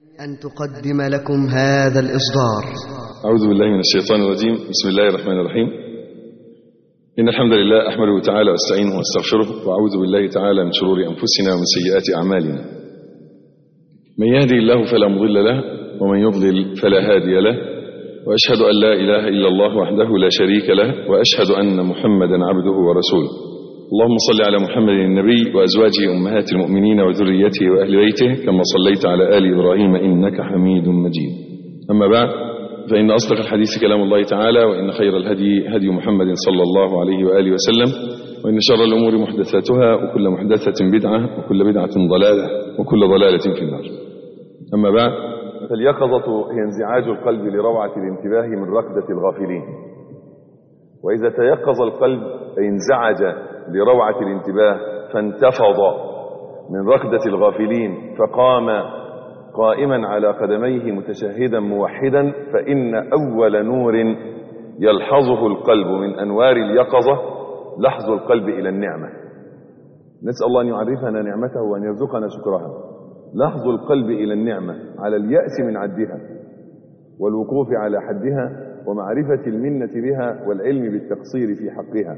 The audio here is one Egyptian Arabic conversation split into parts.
أن تقدم لكم هذا الإصدار أعوذ بالله من الشيطان الرجيم بسم الله الرحمن الرحيم إن الحمد لله أحمده تعالى واستعينه واستغفره وأعوذ بالله تعالى من شرور أنفسنا ومن سيئات أعمالنا من يهدي الله فلا مضل له ومن يضلل فلا هادي له وأشهد أن لا إله إلا الله وحده لا شريك له وأشهد أن محمدا عبده ورسوله اللهم صل على محمد النبي وأزواجه أمهات المؤمنين وذريته وأهل بيته كما صليت على آل إبراهيم إنك حميد مجيد أما بعد فإن أصدق الحديث كلام الله تعالى وإن خير الهدي هدي محمد صلى الله عليه وآله وسلم وإن شر الأمور محدثاتها وكل محدثة بدعة وكل بدعة ضلالة وكل ضلالة في النار أما بعد فاليقظة هي انزعاج القلب لروعة الانتباه من ركضة الغافلين وإذا تيقظ القلب أي انزعج لروعة الانتباه فانتفض من ركضة الغافلين فقام قائما على قدميه متشهدا موحدا فإن أول نور يلحظه القلب من أنوار اليقظة لحظ القلب إلى النعمة نسأل الله أن يعرفنا نعمته وأن يرزقنا شكرها لحظ القلب إلى النعمة على اليأس من عدها والوقوف على حدها ومعرفة المنة بها والعلم بالتقصير في حقها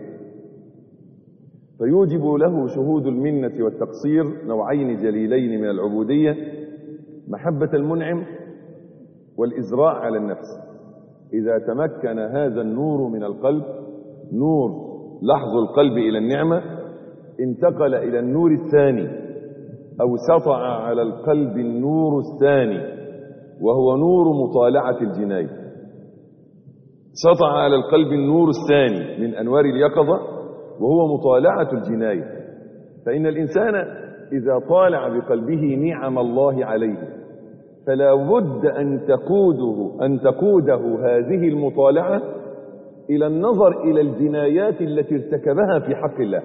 فيوجب له شهود المنة والتقصير نوعين جليلين من العبودية محبة المنعم والإزراء على النفس إذا تمكن هذا النور من القلب نور لحظ القلب إلى النعمة انتقل إلى النور الثاني أو سطع على القلب النور الثاني وهو نور مطالعة الجناية سطع على القلب النور الثاني من أنوار اليقظة وهو مطالعة الجناية فإن الإنسان إذا طالع بقلبه نعم الله عليه فلا بد أن تقوده أن تقوده هذه المطالعة إلى النظر إلى الجنايات التي ارتكبها في حق الله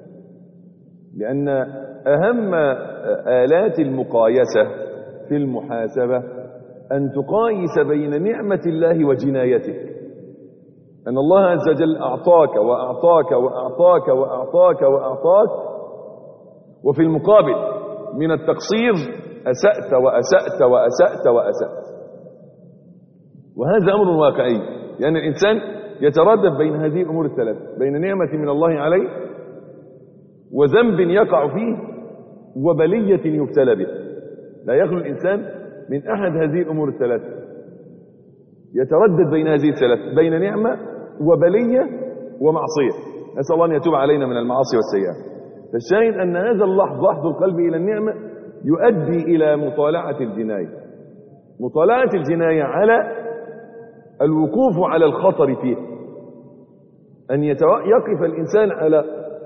لأن أهم آلات المقايسة في المحاسبة أن تقايس بين نعمة الله وجنايتك أن الله عز وجل أعطاك وأعطاك وأعطاك وأعطاك وأعطاك وفي المقابل من التقصير أسأت وأسأت وأسأت وأسأت وهذا أمر واقعي لأن الإنسان يتردد بين هذه الأمور الثلاث بين نعمة من الله عليه وذنب يقع فيه وبلية يبتلى به لا يخلو الإنسان من أحد هذه الأمور الثلاثة يتردد بين هذه الثلاث بين نعمة وبلية ومعصية نسأل الله أن يتوب علينا من المعاصي والسيئات فالشاهد أن هذا اللحظ لحظ القلب إلى النعمة يؤدي إلى مطالعة الجناية مطالعة الجناية على الوقوف على الخطر فيه أن يقف الإنسان على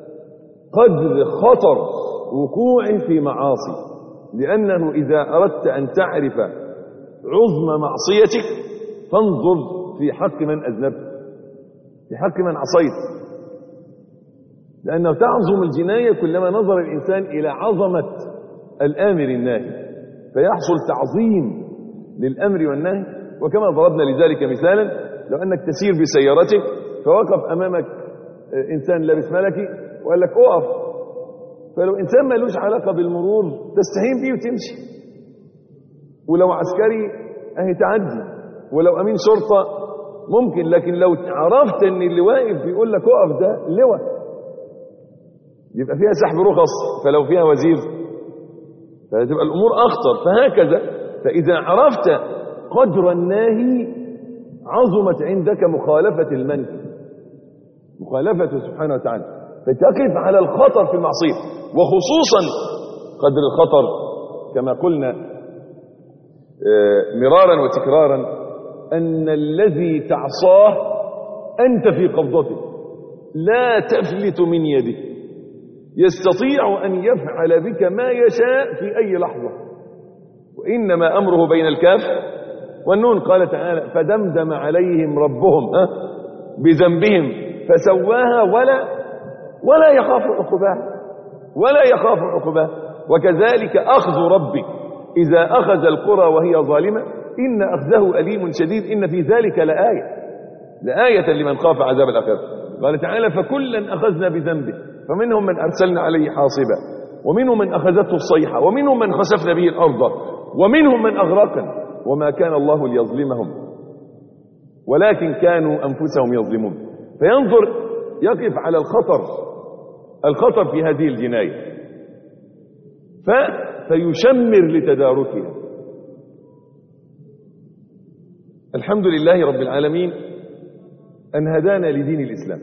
قدر خطر وقوع في معاصي لأنه إذا أردت أن تعرف عظم معصيتك فانظر في حق من أذنبت في حق من عصيت لأنه تعظم الجناية كلما نظر الإنسان إلى عظمة الآمر الناهي فيحصل تعظيم للأمر والنهي وكما ضربنا لذلك مثالا لو أنك تسير بسيارتك فوقف أمامك إنسان لابس ملكي وقال لك اقف فلو إنسان ما لوش علاقة بالمرور تستهين بيه وتمشي ولو عسكري أهي تعدي ولو أمين شرطة ممكن لكن لو عرفت ان اللي واقف بيقول لك اقف ده لواء يبقى فيها سحب رخص فلو فيها وزير فتبقى الامور اخطر فهكذا فاذا عرفت قدر الناهي عظمت عندك مخالفة المنهي مخالفته سبحانه وتعالى فتقف على الخطر في المعصية وخصوصا قدر الخطر كما قلنا مرارا وتكرارا أن الذي تعصاه أنت في قبضته لا تفلت من يده يستطيع أن يفعل بك ما يشاء في أي لحظة وإنما أمره بين الكاف والنون قال تعالى فدمدم عليهم ربهم ها بذنبهم فسواها ولا ولا يخاف عقباه ولا يخاف عقباه وكذلك أخذ ربك إذا أخذ القرى وهي ظالمة إن أخذه أليم شديد إن في ذلك لآية لآية لمن خاف عذاب الآخرة قال تعالى فكلا أخذنا بذنبه فمنهم من أرسلنا عليه حاصبا ومنهم من أخذته الصيحة ومنهم من خسفنا به الأرض ومنهم من أغرقنا وما كان الله ليظلمهم ولكن كانوا أنفسهم يظلمون فينظر يقف على الخطر الخطر في هذه الجناية ف... فيشمر لتداركها الحمد لله رب العالمين أن هدانا لدين الإسلام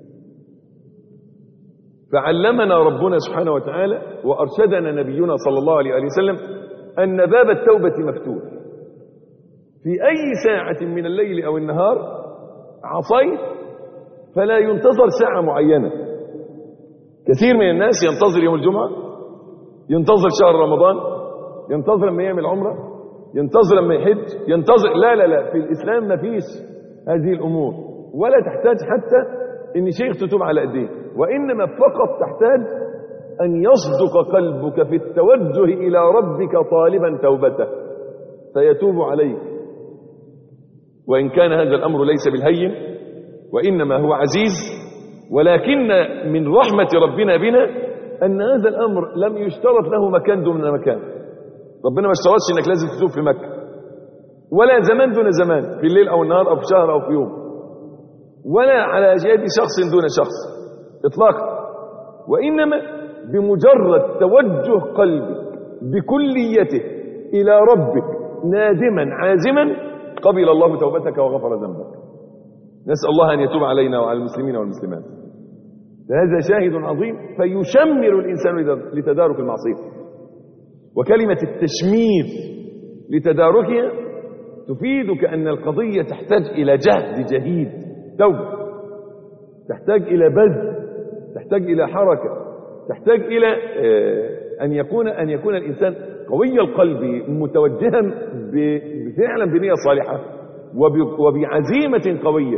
فعلمنا ربنا سبحانه وتعالى وأرشدنا نبينا صلى الله عليه وسلم أن باب التوبة مفتوح في أي ساعة من الليل أو النهار عصيت فلا ينتظر ساعة معينة كثير من الناس ينتظر يوم الجمعة ينتظر شهر رمضان ينتظر لما يعمل عمرة ينتظر لما يحج ينتظر لا لا لا في الإسلام ما فيش هذه الأمور ولا تحتاج حتى ان شيخ تتوب على ايديه وانما فقط تحتاج ان يصدق قلبك في التوجه الى ربك طالبا توبته فيتوب عليك وان كان هذا الامر ليس بالهين وانما هو عزيز ولكن من رحمه ربنا بنا ان هذا الامر لم يشترط له مكان دون مكان ربنا ما اشترطش انك لازم تتوب في مكه ولا زمان دون زمان في الليل او النهار او في شهر او في يوم ولا على يد شخص دون شخص اطلاقا وانما بمجرد توجه قلبك بكليته الى ربك نادما عازما قبل الله توبتك وغفر ذنبك نسال الله ان يتوب علينا وعلى المسلمين والمسلمات هذا شاهد عظيم فيشمر الانسان لتدارك المعصيه وكلمه التشمير لتداركها تفيدك ان القضيه تحتاج الى جهد جهيد توبة تحتاج إلى بذل تحتاج إلى حركة تحتاج إلى أن يكون أن يكون الإنسان قوي القلب متوجها فعلا بنية صالحة وبعزيمة قوية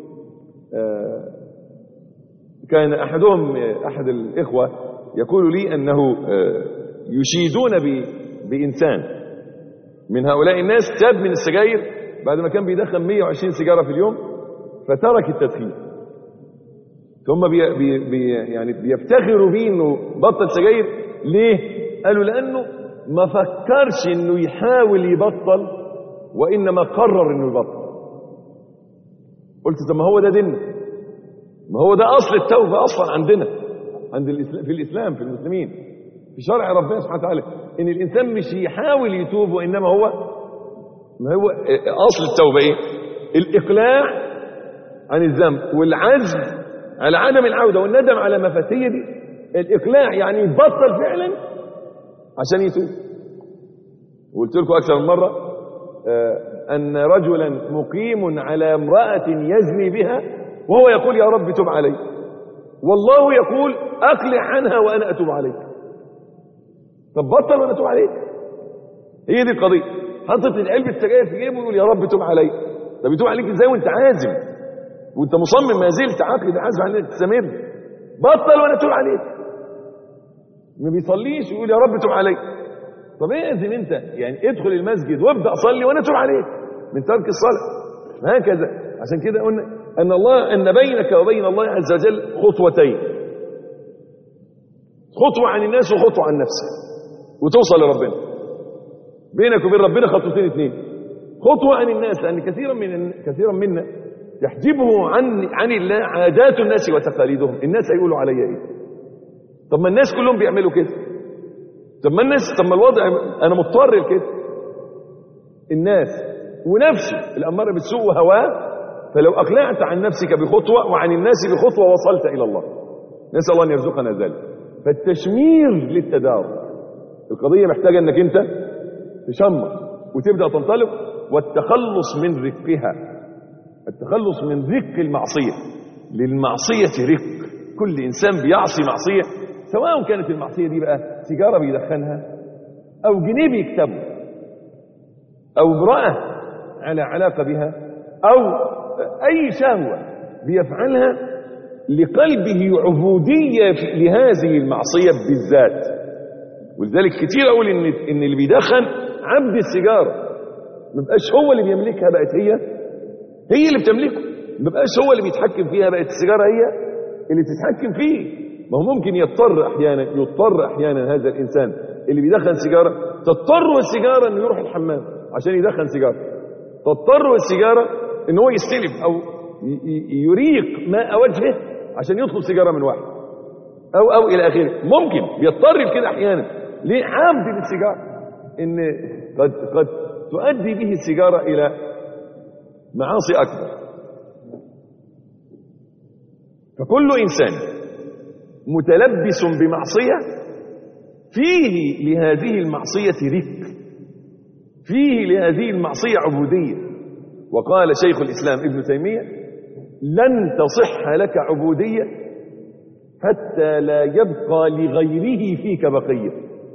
كان أحدهم أحد الإخوة يقول لي أنه يشيدون بإنسان من هؤلاء الناس تاب من السجاير بعد ما كان بيدخن 120 سيجارة في اليوم فترك التدخين ثم بي بي بي يعني بيفتخروا بيه انه بطل سجاير ليه قالوا لانه ما فكرش انه يحاول يبطل وانما قرر انه يبطل قلت طب ما هو ده ديننا ما هو ده اصل التوبه اصلا عندنا عند الإسلام في الاسلام في المسلمين في شرع ربنا سبحانه وتعالى ان الانسان مش يحاول يتوب وانما هو ما هو اصل التوبه ايه الاقلاع عن الذنب والعزم على عدم العودة والندم على ما فات هي دي الإقلاع يعني يبطل فعلا عشان يتوب وقلت لكم أكثر من مرة أن رجلا مقيم على امرأة يزني بها وهو يقول يا رب تب علي والله يقول أقلع عنها وأنا أتوب عليك طب بطل وأنا أتوب عليك هي دي القضية حطت العلبة السجاير في جيبه ويقول يا رب تب علي طب يتوب عليك ازاي وانت عازم وانت مصمم ما زلت عقل بعزم عليك تستمر بطل وانا اتوب عليك ما بيصليش ويقول يا رب تب عليك طب اعزم انت يعني ادخل المسجد وابدا صلي وانا اتوب عليك من ترك الصلاه هكذا عشان كده قلنا ان الله ان بينك وبين الله عز وجل خطوتين خطوه عن الناس وخطوه عن نفسك وتوصل لربنا بينك وبين ربنا خطوتين اثنين خطوه عن الناس لان كثيرا من كثيرا منا يحجبه عن عن الله عادات الناس وتقاليدهم الناس هيقولوا عليا ايه طب ما الناس كلهم بيعملوا كده طب ما الناس طب ما الوضع انا مضطر لكده الناس ونفسي الاماره بالسوء وهواه فلو اقلعت عن نفسك بخطوه وعن الناس بخطوه وصلت الى الله نسال الله ان يرزقنا ذلك فالتشمير للتدارك القضيه محتاجه انك انت تشمر وتبدا تنطلق والتخلص من رقها التخلص من رق المعصية للمعصية رق كل إنسان بيعصي معصية سواء كانت المعصية دي بقى سيجارة بيدخنها أو جنيه بيكتبه أو امرأة على علاقة بها أو أي شهوة بيفعلها لقلبه عبودية لهذه المعصية بالذات ولذلك كتير أقول إن, إن اللي بيدخن عبد السيجارة ما بقاش هو اللي بيملكها بقت هي هي اللي بتملكه ما بقاش هو اللي بيتحكم فيها بقت السيجاره هي اللي بتتحكم فيه ما هو ممكن يضطر احيانا يضطر احيانا هذا الانسان اللي بيدخن سيجاره تضطر السيجاره انه يروح الحمام عشان يدخن سيجاره تضطر السيجاره ان هو يستلف او ي- ي- يريق ماء وجهه عشان يطلب سيجاره من واحد او او الى اخره ممكن بيضطر لكده احيانا ليه عبد للسيجاره ان قد قد تؤدي به السيجاره الى معاصي اكبر فكل انسان متلبس بمعصيه فيه لهذه المعصيه ذكر فيه لهذه المعصيه عبوديه وقال شيخ الاسلام ابن تيميه لن تصح لك عبوديه حتى لا يبقى لغيره فيك بقيه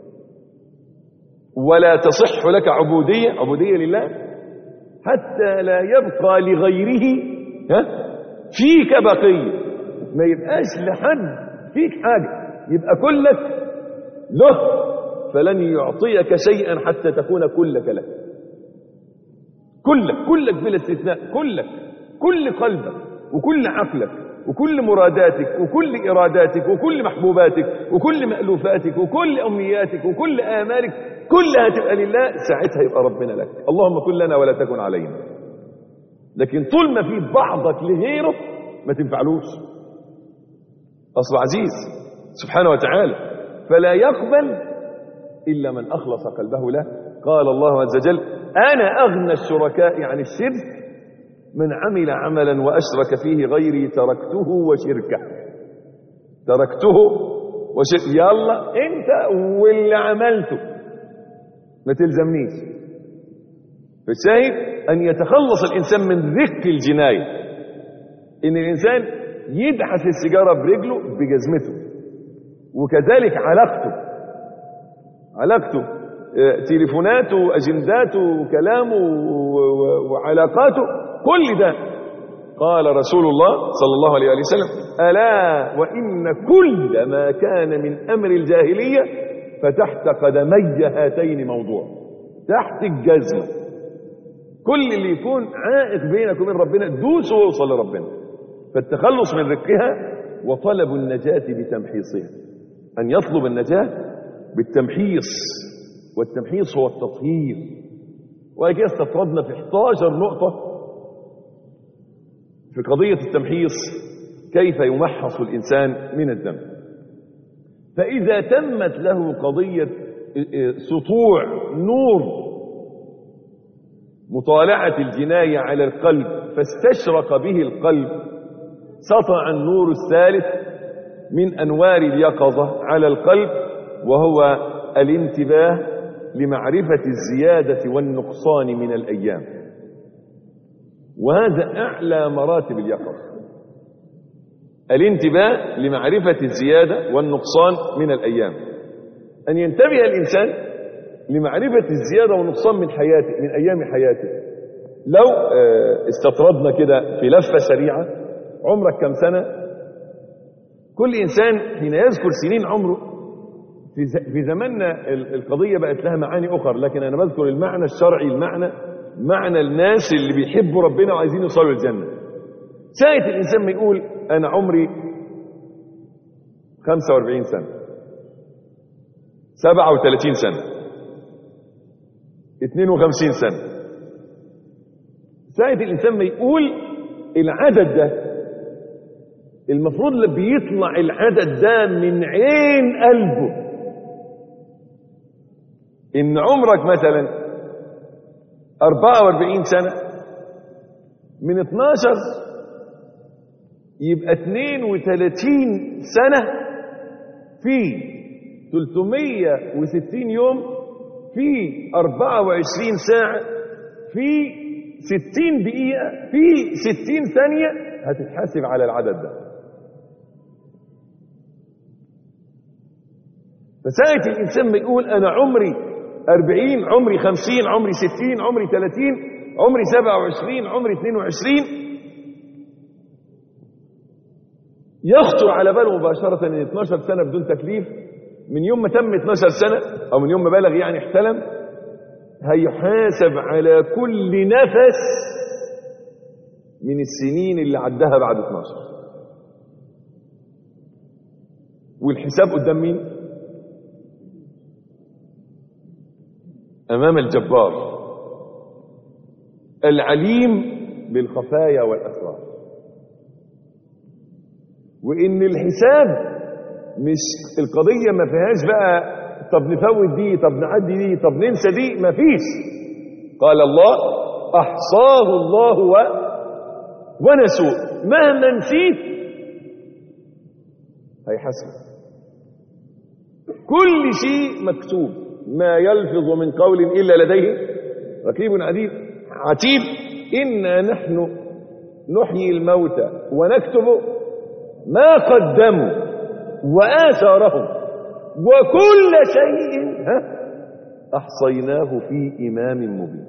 ولا تصح لك عبوديه عبوديه لله حتى لا يبقى لغيره ها فيك بقيه ما يبقاش لحد فيك حاجه يبقى كلك له فلن يعطيك شيئا حتى تكون كلك له كلك كلك بلا استثناء كلك كل قلبك وكل عقلك وكل مراداتك وكل إراداتك وكل محبوباتك وكل مألوفاتك وكل أمنياتك وكل آمالك كلها تبقى لله ساعتها يبقى ربنا لك اللهم كن لنا ولا تكن علينا لكن طول ما في بعضك لغيره ما تنفعلوش أصل عزيز سبحانه وتعالى فلا يقبل إلا من أخلص قلبه له قال الله عز وجل أنا أغنى الشركاء عن الشرك من عمل عملا وأشرك فيه غيري تركته وشركه تركته وشرك يلا أنت واللي عملته ما تلزمنيش فالشاهد أن يتخلص الإنسان من ذك الجناية إن الإنسان يدحس السيجارة برجله بجزمته وكذلك علاقته علاقته آه، تليفوناته اجنداته كلامه و- و- وعلاقاته كل ده قال رسول الله صلى الله عليه وآله وسلم ألا وإن كل ما كان من أمر الجاهلية فتحت قدمي هاتين موضوع تحت الجزمة كل اللي يكون عائق بينك وبين ربنا دوس ووصل لربنا فالتخلص من رقها وطلب النجاة بتمحيصها أن يطلب النجاة بالتمحيص والتمحيص هو التطهير وهكذا استطردنا في 11 نقطة في قضية التمحيص كيف يمحص الإنسان من الذنب فإذا تمت له قضية سطوع نور مطالعة الجناية على القلب فاستشرق به القلب سطع النور الثالث من أنوار اليقظة على القلب وهو الانتباه لمعرفة الزيادة والنقصان من الأيام وهذا أعلى مراتب اليقظة الانتباه لمعرفة الزيادة والنقصان من الأيام أن ينتبه الإنسان لمعرفة الزيادة والنقصان من حياته من أيام حياته لو آه، استطردنا كده في لفة سريعة عمرك كم سنة كل إنسان حين يذكر سنين عمره في ز- في زماننا ال- القضية بقت لها معاني أخرى لكن أنا بذكر المعنى الشرعي المعنى معنى الناس اللي بيحبوا ربنا وعايزين يوصلوا الجنة ساعة الإنسان ما يقول أنا عمري 45 سنة 37 سنة 52 سنة ساعة الإنسان ما يقول العدد ده المفروض اللي بيطلع العدد ده من عين قلبه إن عمرك مثلا 44 سنة من 12 يبقى 32 سنة في 360 يوم في 24 ساعة في 60 دقيقة في 60 ثانية هتتحاسب على العدد ده فساعة الإنسان ما يقول أنا عمري 40 عمري 50 عمري 60 عمري 30 عمري 27 عمري 22 يخطر على باله مباشرة ان 12 سنة بدون تكليف من يوم ما تم 12 سنة او من يوم ما بلغ يعني احتلم هيحاسب على كل نفس من السنين اللي عدها بعد 12 والحساب قدام مين أمام الجبار العليم بالخفايا والأسرار وإن الحساب مش القضية ما فيهاش بقى طب نفوت دي طب نعدي دي طب ننسى دي ما فيش قال الله أحصاه الله و... ونسوه مهما نسيت هيحاسبك كل شيء مكتوب ما يلفظ من قول إلا لديه رقيب عتيد عتيد إنا نحن نحيي الموتى ونكتب ما قدموا وآثارهم وكل شيء ها أحصيناه في إمام مبين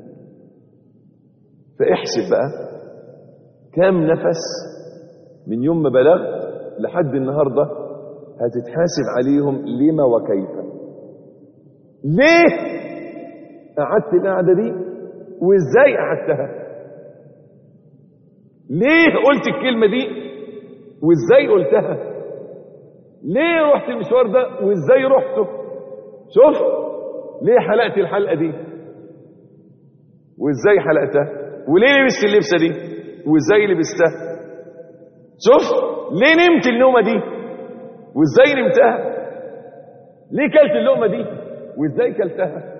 فاحسب بقى كام نفس من يوم ما بلغت لحد النهارده هتتحاسب عليهم لما وكيف ليه قعدت القعده دي وازاي قعدتها ليه قلت الكلمه دي وازاي قلتها ليه رحت المشوار ده وازاي رحته شوف ليه حلقت الحلقه دي وازاي حلقتها وليه لبست اللبسه دي وازاي لبستها شوف ليه نمت النومه دي وازاي نمتها ليه كلت اللقمه دي وازاي كلتها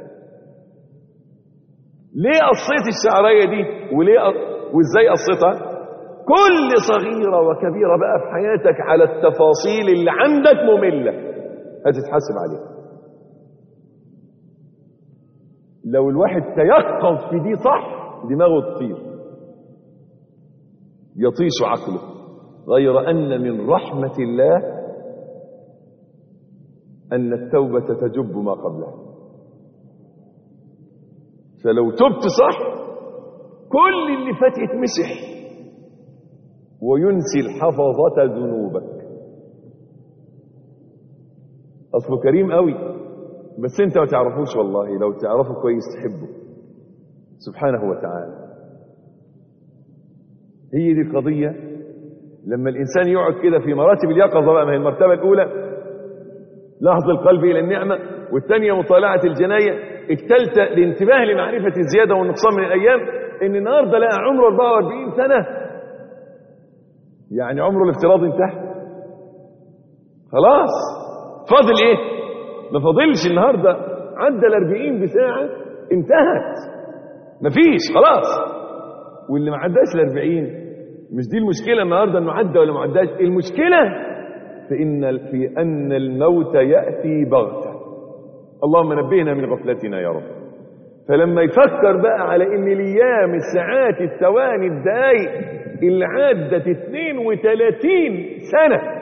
ليه قصيت الشعريه دي وليه أ... وازاي قصيتها كل صغيرة وكبيرة بقى في حياتك على التفاصيل اللي عندك مملة هتتحاسب عليها لو الواحد تيقظ في دي صح دماغه تطير يطيش عقله غير أن من رحمة الله أن التوبة تجب ما قبلها فلو تبت صح كل اللي فات يتمسح وينسي الحفظة ذنوبك أصله كريم قوي بس انت ما تعرفوش والله لو تعرفه كويس تحبه سبحانه وتعالى هي دي القضية لما الإنسان يقعد كده في مراتب اليقظة بقى ما هي المرتبة الأولى لحظ القلب إلى النعمة والثانية مطالعة الجناية الثالثة الانتباه لمعرفة الزيادة والنقصان من الأيام إن النهاردة لقى عمره 44 سنة يعني عمره الافتراضي انتهى خلاص فاضل ايه ما فاضلش النهارده عدى ال 40 بساعه انتهت مفيش خلاص واللي ما عداش ال 40 مش دي المشكله النهارده انه عدى ولا ما عداش المشكله في ان في ان الموت ياتي بغته اللهم نبهنا من غفلتنا يا رب فلما يفكر بقى على ان الايام الساعات الثواني الدقايق اللي عدت 32 سنه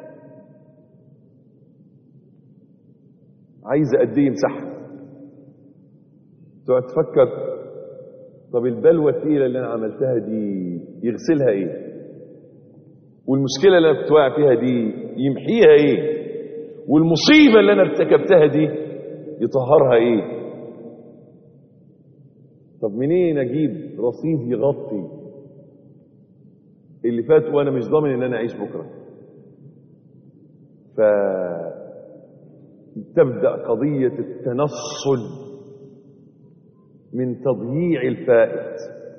عايزه قد ايه يمسحها تقعد تفكر طب البلوه الثقيله اللي انا عملتها دي يغسلها ايه والمشكله اللي انا كنت واقع فيها دي يمحيها ايه والمصيبه اللي انا ارتكبتها دي يطهرها ايه طب منين اجيب رصيد يغطي اللي فات وانا مش ضامن ان انا اعيش بكره ف تبدا قضيه التنصل من تضييع الفائت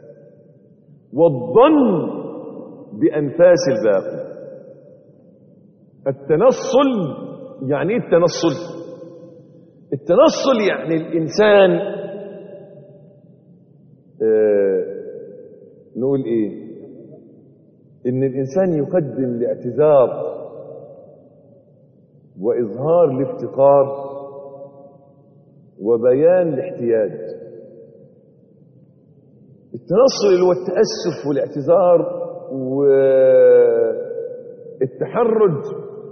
والظن بانفاس الباقي التنصل يعني ايه التنصل التنصل يعني الانسان آه نقول ايه ان الانسان يقدم الاعتذار واظهار الافتقار وبيان الاحتياج التنصل اللي هو التاسف والاعتذار والتحرج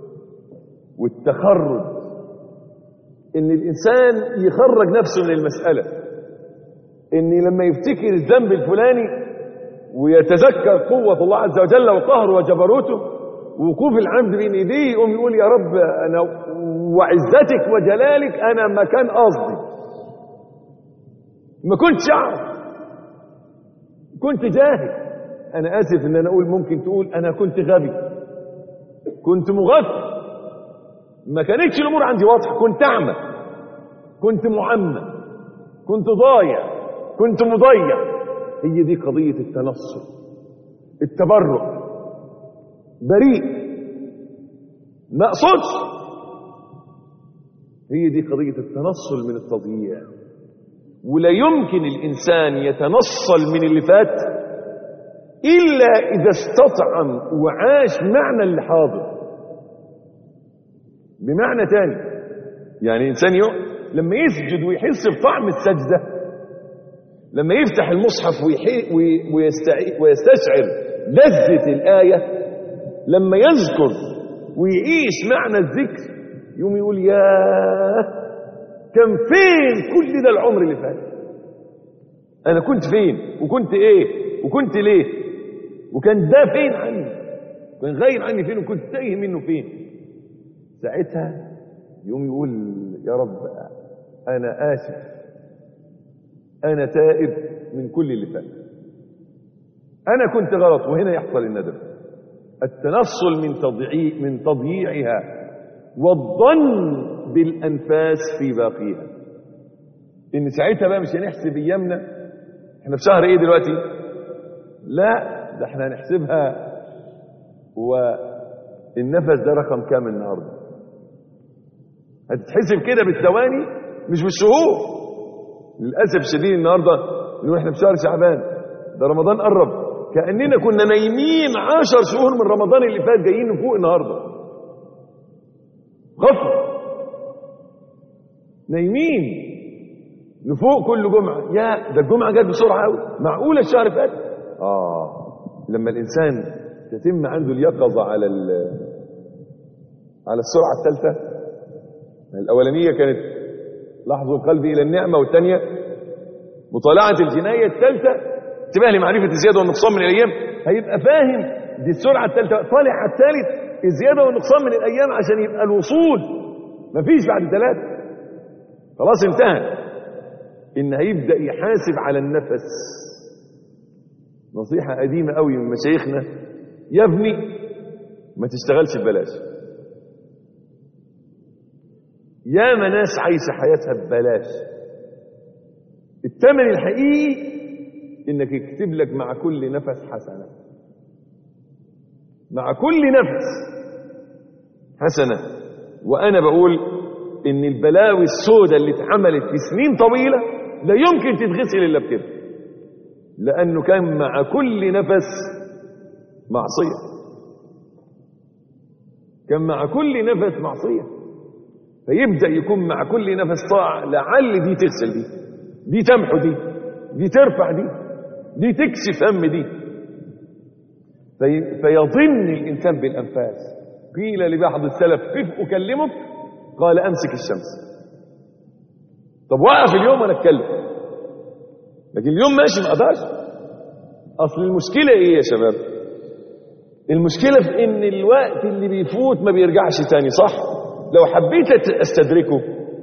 والتخرج ان الانسان يخرج نفسه من المساله ان لما يفتكر الذنب الفلاني ويتذكر قوة الله عز وجل وقهره وجبروته ووقوف العبد بين ايديه يقوم يقول يا رب انا وعزتك وجلالك انا ما كان قصدي ما كنتش اعرف كنت جاهل انا اسف ان انا اقول ممكن تقول انا كنت غبي كنت مغفل ما كانتش الامور عندي واضحه كنت اعمى كنت معمى كنت ضايع كنت مضيع هي دي قضية التنصل التبرع بريء ما اقصدش هي دي قضية التنصل من التضييع ولا يمكن الإنسان يتنصل من اللي فات إلا إذا استطعم وعاش معنى اللي حاضر بمعنى تاني يعني إنسان يوم لما يسجد ويحس بطعم السجدة لما يفتح المصحف ويحي ويستع- ويستشعر لذة الآية لما يذكر ويعيش معنى الذكر يوم يقول ياه كان فين كل ده العمر اللي فات انا كنت فين وكنت ايه وكنت ليه وكان ده فين عني كان غايب عني فين وكنت تايه منه فين ساعتها يوم يقول يا رب انا اسف انا تائب من كل اللي فات انا كنت غلط وهنا يحصل الندم التنصل من تضييع من تضييعها والظن بالانفاس في باقيها ان ساعتها بقى مش هنحسب ايامنا احنا في شهر ايه دلوقتي لا ده احنا هنحسبها والنفس ده رقم كام النهارده هتتحسب كده بالثواني مش بالشهور للاسف الشديد النهارده نقول احنا في شهر شعبان ده رمضان قرب كاننا كنا نايمين عشر شهور من رمضان اللي فات جايين نفوق النهارده غفر نايمين نفوق كل جمعة يا ده الجمعة جت بسرعة قوي معقولة الشهر فات آه لما الإنسان تتم عنده اليقظة على ال على السرعة الثالثة الأولانية كانت لحظ القلب إلى النعمة والثانية مطالعة الجناية الثالثة انتباه لمعرفة الزيادة والنقصان من الأيام هيبقى فاهم دي السرعة الثالثة طالع على الثالث الزيادة والنقصان من الأيام عشان يبقى الوصول مفيش بعد ثلاثة خلاص انتهى إن هيبدأ يحاسب على النفس نصيحة قديمة قوي من مشايخنا يا ابني ما تشتغلش ببلاش يا ناس عايشة حياتها ببلاش الثمن الحقيقي انك يكتب لك مع كل نفس حسنة مع كل نفس حسنة وانا بقول ان البلاوي السوداء اللي اتعملت في سنين طويلة لا يمكن تتغسل الا بكده لانه كان مع كل نفس معصية كان مع كل نفس معصية فيبدأ يكون مع كل نفس طاعة لعل دي تغسل دي دي تمحو دي دي ترفع دي دي تكشف هم دي في فيظن الإنسان بالأنفاس قيل لبعض السلف كيف أكلمك قال أمسك الشمس طب وقف اليوم وأنا أتكلم لكن اليوم ماشي ما أقدرش أصل المشكلة إيه يا شباب المشكلة في إن الوقت اللي بيفوت ما بيرجعش تاني صح لو حبيت استدركه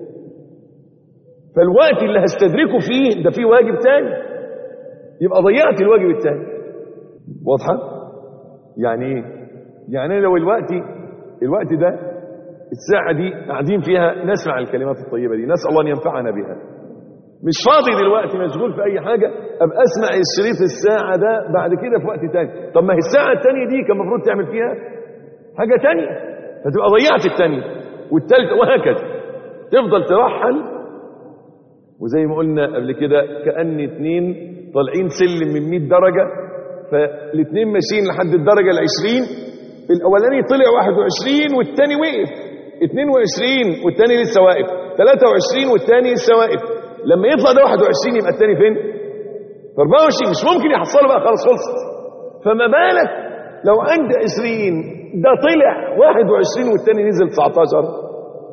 فالوقت اللي هستدركه فيه ده فيه واجب تاني يبقى ضيعت الواجب التاني واضحة يعني ايه يعني أنا لو الوقت الوقت ده الساعة دي قاعدين فيها نسمع الكلمات الطيبة دي نسأل الله أن ينفعنا بها مش فاضي دلوقتي مشغول في أي حاجة أبقى أسمع الشريط الساعة ده بعد كده في وقت تاني طب ما هي الساعة التانية دي كان المفروض تعمل فيها حاجة تانية فتبقى ضيعت التانية والتالتة وهكذا تفضل ترحل وزي ما قلنا قبل كده كأن اتنين طالعين سلم من 100 درجة فالاتنين ماشيين لحد الدرجة العشرين الأولاني طلع 21 والتاني وقف 22 والتاني لسه واقف 23 والتاني لسه واقف لما يطلع ده 21 يبقى التاني فين؟ في 24 مش ممكن يحصله بقى خلاص خلصت فما بالك لو عند 20 ده طلع 21 والتاني نزل 19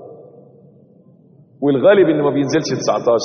والغالب انه ما بينزلش 19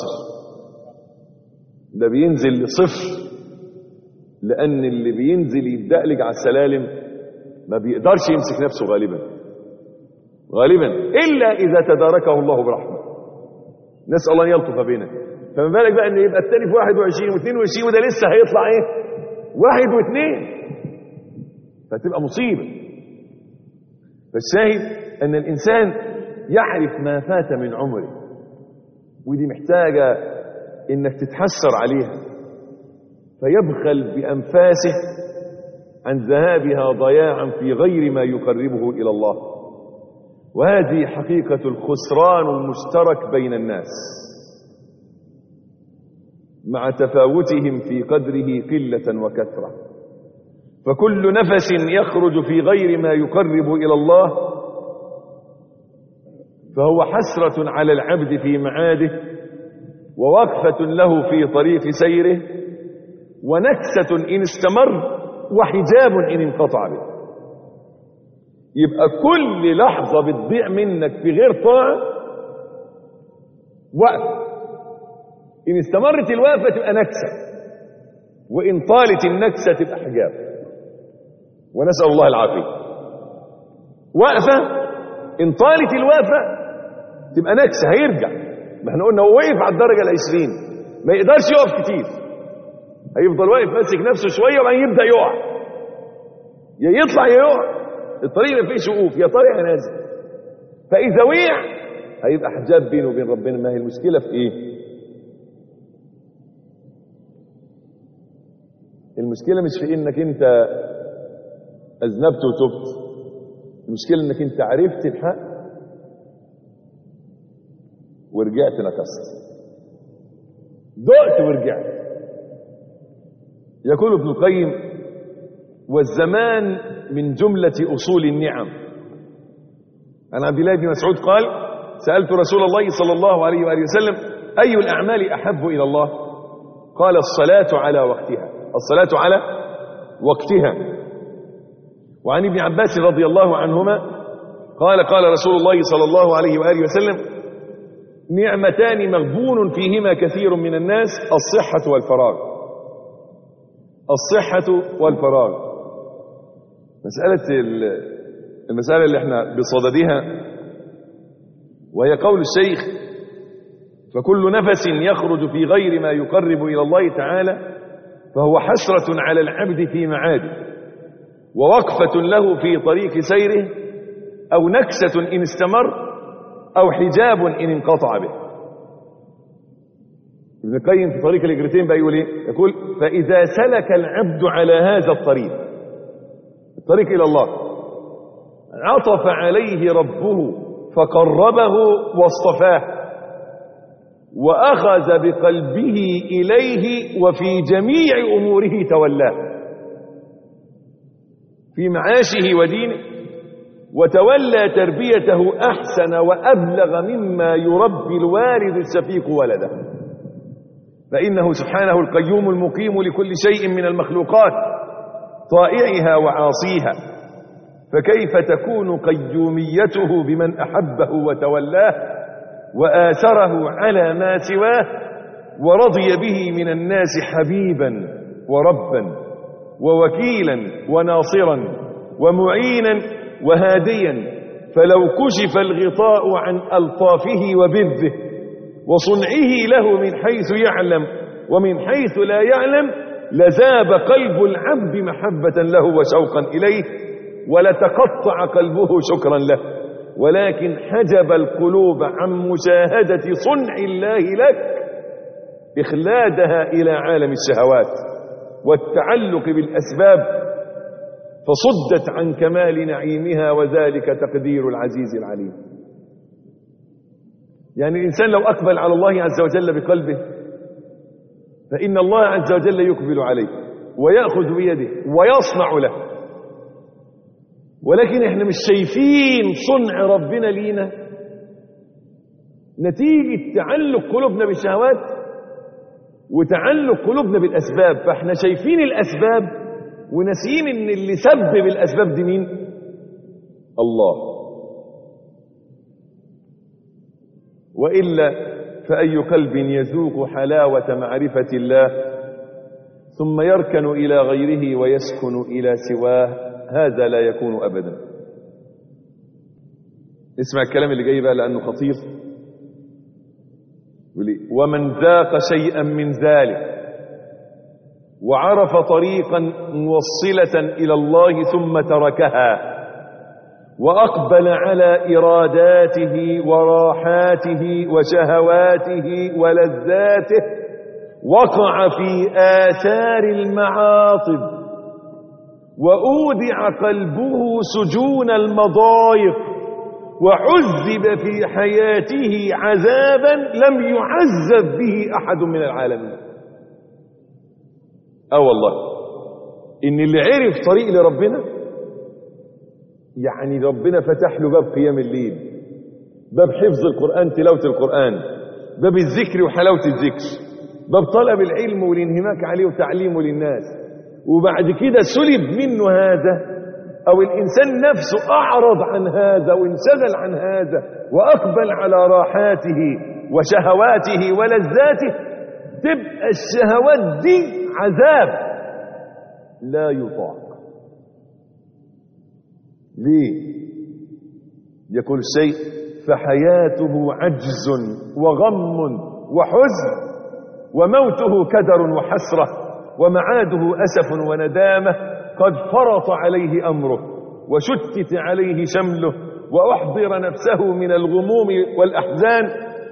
ده بينزل لصفر لان اللي بينزل يدقلج على السلالم ما بيقدرش يمسك نفسه غالبا غالبا الا اذا تداركه الله برحمه نسال الله ان يلطف بنا فما بالك بقى ان يبقى الثاني في 21 و22 وده لسه هيطلع ايه واحد واثنين فتبقى مصيبه فالشاهد ان الانسان يعرف ما فات من عمره ودي محتاجه انك تتحسر عليها فيبخل بانفاسه عن ذهابها ضياعا في غير ما يقربه الى الله وهذه حقيقه الخسران المشترك بين الناس مع تفاوتهم في قدره قله وكثره فكل نفس يخرج في غير ما يقرب الى الله فهو حسره على العبد في معاده ووقفه له في طريق سيره ونكسه ان استمر وحجاب ان انقطع به يبقى كل لحظه بتضيع منك في غير طاعه وقف ان استمرت الوقفه تبقى نكسه وان طالت النكسه تبقى حجاب ونسال الله العافيه وقفه ان طالت الوقفه تبقى نكسه هيرجع ما احنا قلنا هو وقف على الدرجه العشرين ما يقدرش يقف كتير هيفضل واقف ماسك نفسه شويه وبعدين يبدا يقع يا يطلع يا يقع الطريق ما فيش وقوف يا طالع يا نازل فاذا وقع هيبقى حجاب بينه وبين ربنا ما هي المشكله في ايه المشكله مش في انك انت اذنبت وتبت المشكله انك انت عرفت الحق ورجعت نكست دقت ورجعت يقول ابن القيم والزمان من جملة أصول النعم عن عبد الله بن مسعود قال سألت رسول الله صلى الله عليه وآله وسلم أي الأعمال أحب إلى الله قال الصلاة على وقتها الصلاة على وقتها وعن ابن عباس رضي الله عنهما قال قال رسول الله صلى الله عليه وآله وسلم نعمتان مغبون فيهما كثير من الناس الصحة والفراغ الصحة والفراغ مسألة المسألة اللي احنا بصددها وهي قول الشيخ فكل نفس يخرج في غير ما يقرب إلى الله تعالى فهو حسرة على العبد في معاده ووقفة له في طريق سيره أو نكسة إن استمر أو حجاب إن انقطع به ابن القيم في طريق الهجرتين بقى يقول ايه يقول فاذا سلك العبد على هذا الطريق الطريق الى الله عطف عليه ربه فقربه واصطفاه واخذ بقلبه اليه وفي جميع اموره تولاه في معاشه ودينه وتولى تربيته احسن وابلغ مما يربي الوالد الشفيق ولده فإنه سبحانه القيوم المقيم لكل شيء من المخلوقات طائعها وعاصيها فكيف تكون قيوميته بمن أحبه وتولاه وآثره على ما سواه ورضي به من الناس حبيبا وربا ووكيلا وناصرا ومعينا وهاديا فلو كشف الغطاء عن ألطافه وبره وصنعه له من حيث يعلم ومن حيث لا يعلم لذاب قلب العبد محبة له وشوقا إليه ولتقطع قلبه شكرا له ولكن حجب القلوب عن مشاهدة صنع الله لك إخلادها إلى عالم الشهوات والتعلق بالأسباب فصدت عن كمال نعيمها وذلك تقدير العزيز العليم يعني الإنسان لو أقبل على الله عز وجل بقلبه فإن الله عز وجل يقبل عليه ويأخذ بيده ويصنع له ولكن احنا مش شايفين صنع ربنا لينا نتيجة تعلق قلوبنا بالشهوات وتعلق قلوبنا بالأسباب فاحنا شايفين الأسباب وناسيين ان اللي سبب الأسباب دي مين الله وإلا فأي قلب يذوق حلاوة معرفة الله ثم يركن إلى غيره ويسكن إلى سواه هذا لا يكون أبدا اسمع الكلام اللي جاي بقى لأنه خطير ومن ذاق شيئا من ذلك وعرف طريقا موصلة إلى الله ثم تركها وأقبل على إراداته وراحاته وشهواته ولذاته وقع في آثار المعاصب وأودع قلبه سجون المضايق وعذب في حياته عذابا لم يعذب به أحد من العالمين اه والله ان اللي عرف طريق لربنا يعني ربنا فتح له باب قيام الليل باب حفظ القرآن تلاوة القرآن باب الذكر وحلاوة الذكر باب طلب العلم والانهماك عليه وتعليمه للناس وبعد كده سلب منه هذا او الانسان نفسه اعرض عن هذا وانشغل عن هذا واقبل على راحاته وشهواته ولذاته تبقى الشهوات دي عذاب لا يطاق ليه يقول الشيء فحياته عجز وغم وحزن وموته كدر وحسرة ومعاده أسف وندامة قد فرط عليه أمره وشتت عليه شمله وأحضر نفسه من الغموم والأحزان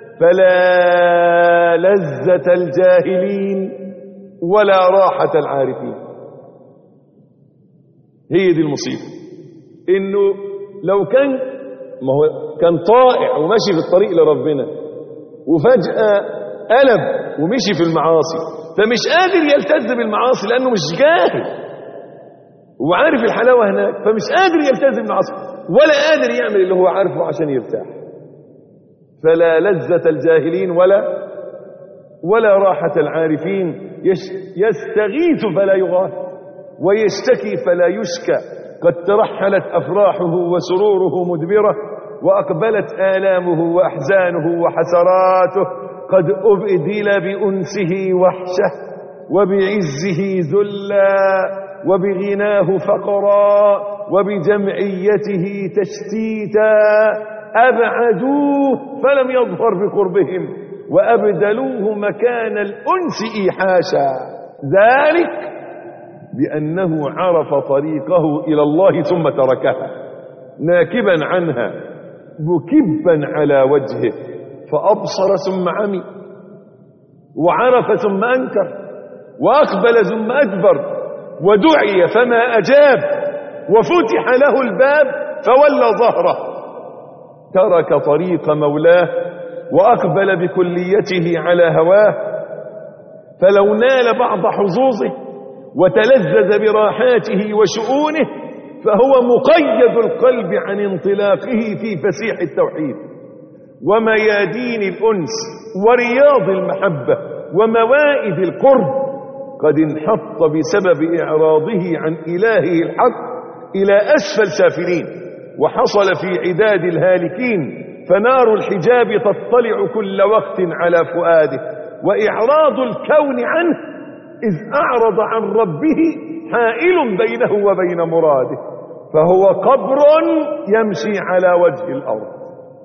فلا لذة الجاهلين ولا راحة العارفين هي دي المصيبة انه لو كان ما هو كان طائع وماشي في الطريق لربنا وفجأة قلب ومشي في المعاصي فمش قادر يلتز بالمعاصي لانه مش جاهل وعارف الحلاوة هناك فمش قادر يلتزم بالمعاصي ولا قادر يعمل اللي هو عارفه عشان يرتاح فلا لذة الجاهلين ولا ولا راحة العارفين يستغيث فلا يغاث ويشتكي فلا يشكى قد ترحلت أفراحه وسروره مدبرة وأقبلت آلامه وأحزانه وحسراته قد أبدل بأنسه وحشة وبعزه ذلا وبغناه فقرا وبجمعيته تشتيتا أبعدوه فلم يظهر بقربهم وأبدلوه مكان الأنس إيحاشا ذلك بأنه عرف طريقه إلى الله ثم تركها ناكبا عنها مكبا على وجهه فأبصر ثم عمي وعرف ثم أنكر وأقبل ثم أدبر ودعي فما أجاب وفتح له الباب فولى ظهره ترك طريق مولاه وأقبل بكليته على هواه فلو نال بعض حظوظه وتلذذ براحاته وشؤونه فهو مقيد القلب عن انطلاقه في فسيح التوحيد وميادين الأنس ورياض المحبة وموائد القرب قد انحط بسبب إعراضه عن إلهه الحق إلى أسفل سافلين وحصل في عداد الهالكين فنار الحجاب تطلع كل وقت على فؤاده وإعراض الكون عنه إذ أعرض عن ربه حائل بينه وبين مراده فهو قبر يمشي على وجه الأرض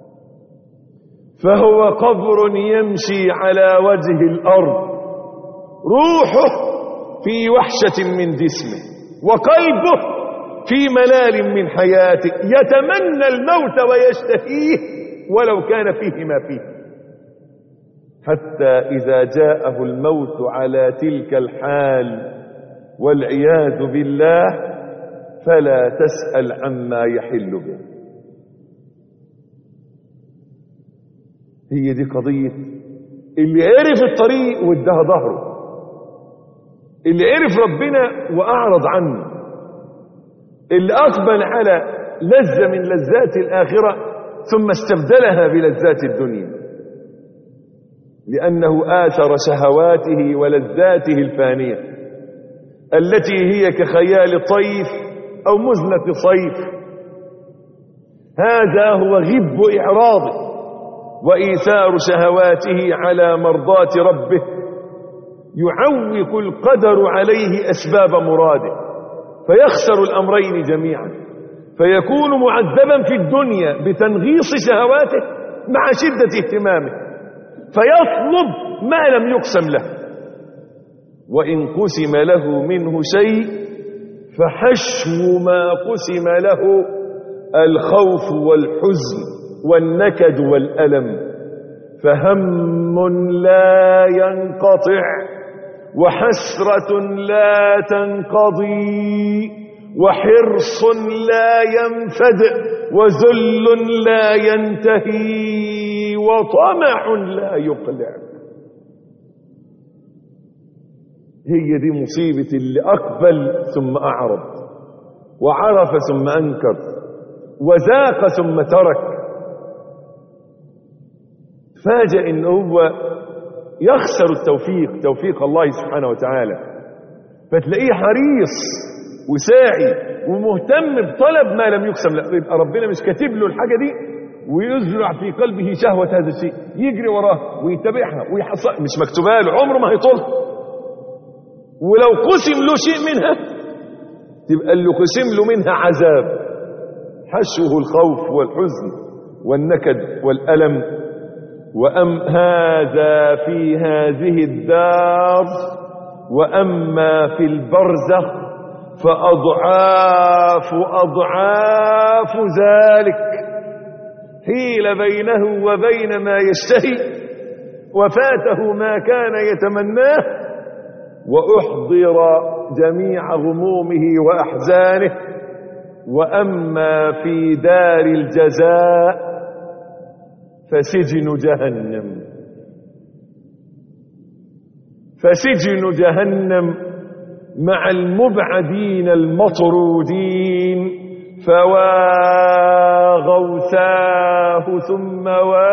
فهو قبر يمشي على وجه الأرض روحه في وحشة من جسمه وقلبه في ملال من حياته يتمنى الموت ويشتهيه ولو كان فيه ما فيه حتى إذا جاءه الموت على تلك الحال والعياذ بالله فلا تسأل عما يحل به هي دي قضية اللي عرف الطريق وادها ظهره اللي عرف ربنا وأعرض عنه اللي أقبل على لذة من لذات الآخرة ثم استبدلها بلذات الدنيا لأنه آثر شهواته ولذاته الفانية التي هي كخيال طيف أو مزنة صيف هذا هو غب إعراضه وإيثار شهواته على مرضاة ربه يعوق القدر عليه أسباب مراده فيخسر الأمرين جميعا فيكون معذبا في الدنيا بتنغيص شهواته مع شدة اهتمامه فيطلب ما لم يقسم له وإن قسم له منه شيء فحشو ما قسم له الخوف والحزن والنكد والألم فهم لا ينقطع وحسرة لا تنقضي وحرص لا ينفد وذل لا ينتهي وطمع لا يقلع هي دي مصيبة اللي أقبل ثم أعرض وعرف ثم أنكر وذاق ثم ترك فاجأ إن هو يخسر التوفيق توفيق الله سبحانه وتعالى فتلاقيه حريص وساعي ومهتم بطلب ما لم يقسم لا يبقى ربنا مش كاتب له الحاجة دي ويزرع في قلبه شهوة هذا الشيء يجري وراه ويتبعها ويحصل مش مكتوبه له عمره ما هيطولها ولو قسم له شيء منها تبقى اللي قسم له منها عذاب حشوه الخوف والحزن والنكد والألم وأم هذا في هذه الدار وأما في البرزخ فأضعاف أضعاف ذلك حيل بينه وبين ما يشتهي وفاته ما كان يتمناه وأحضر جميع غمومه وأحزانه وأما في دار الجزاء فسجن جهنم فسجن جهنم مع المبعدين المطرودين فواغوثاه ثم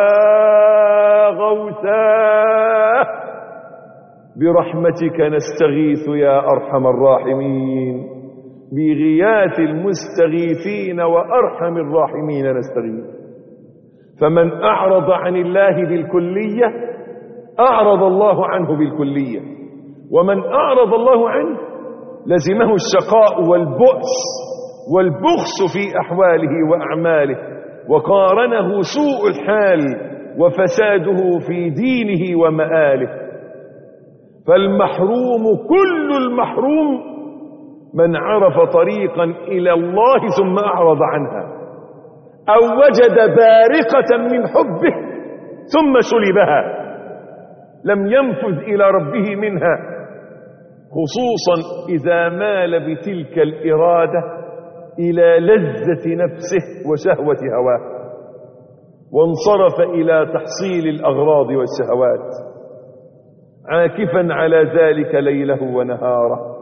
واغوثاه برحمتك نستغيث يا أرحم الراحمين بغياث المستغيثين وأرحم الراحمين نستغيث فمن أعرض عن الله بالكلية أعرض الله عنه بالكلية ومن أعرض الله عنه لزمه الشقاء والبؤس والبخس في أحواله وأعماله وقارنه سوء الحال وفساده في دينه ومآله فالمحروم كل المحروم من عرف طريقا إلى الله ثم أعرض عنها أو وجد بارقة من حبه ثم سلبها لم ينفذ إلى ربه منها خصوصا إذا مال بتلك الإرادة إلى لذة نفسه وشهوة هواه وانصرف إلى تحصيل الأغراض والشهوات عاكفا على ذلك ليله ونهاره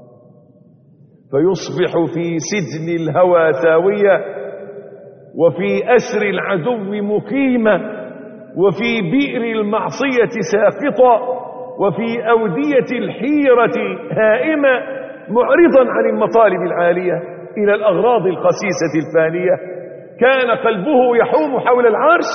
فيصبح في سجن الهوى ساوية وفي أسر العدو مقيما وفي بئر المعصية ساقطا وفي أودية الحيرة هائمة معرضا عن المطالب العالية إلى الأغراض الخسيسة الفانية كان قلبه يحوم حول العرش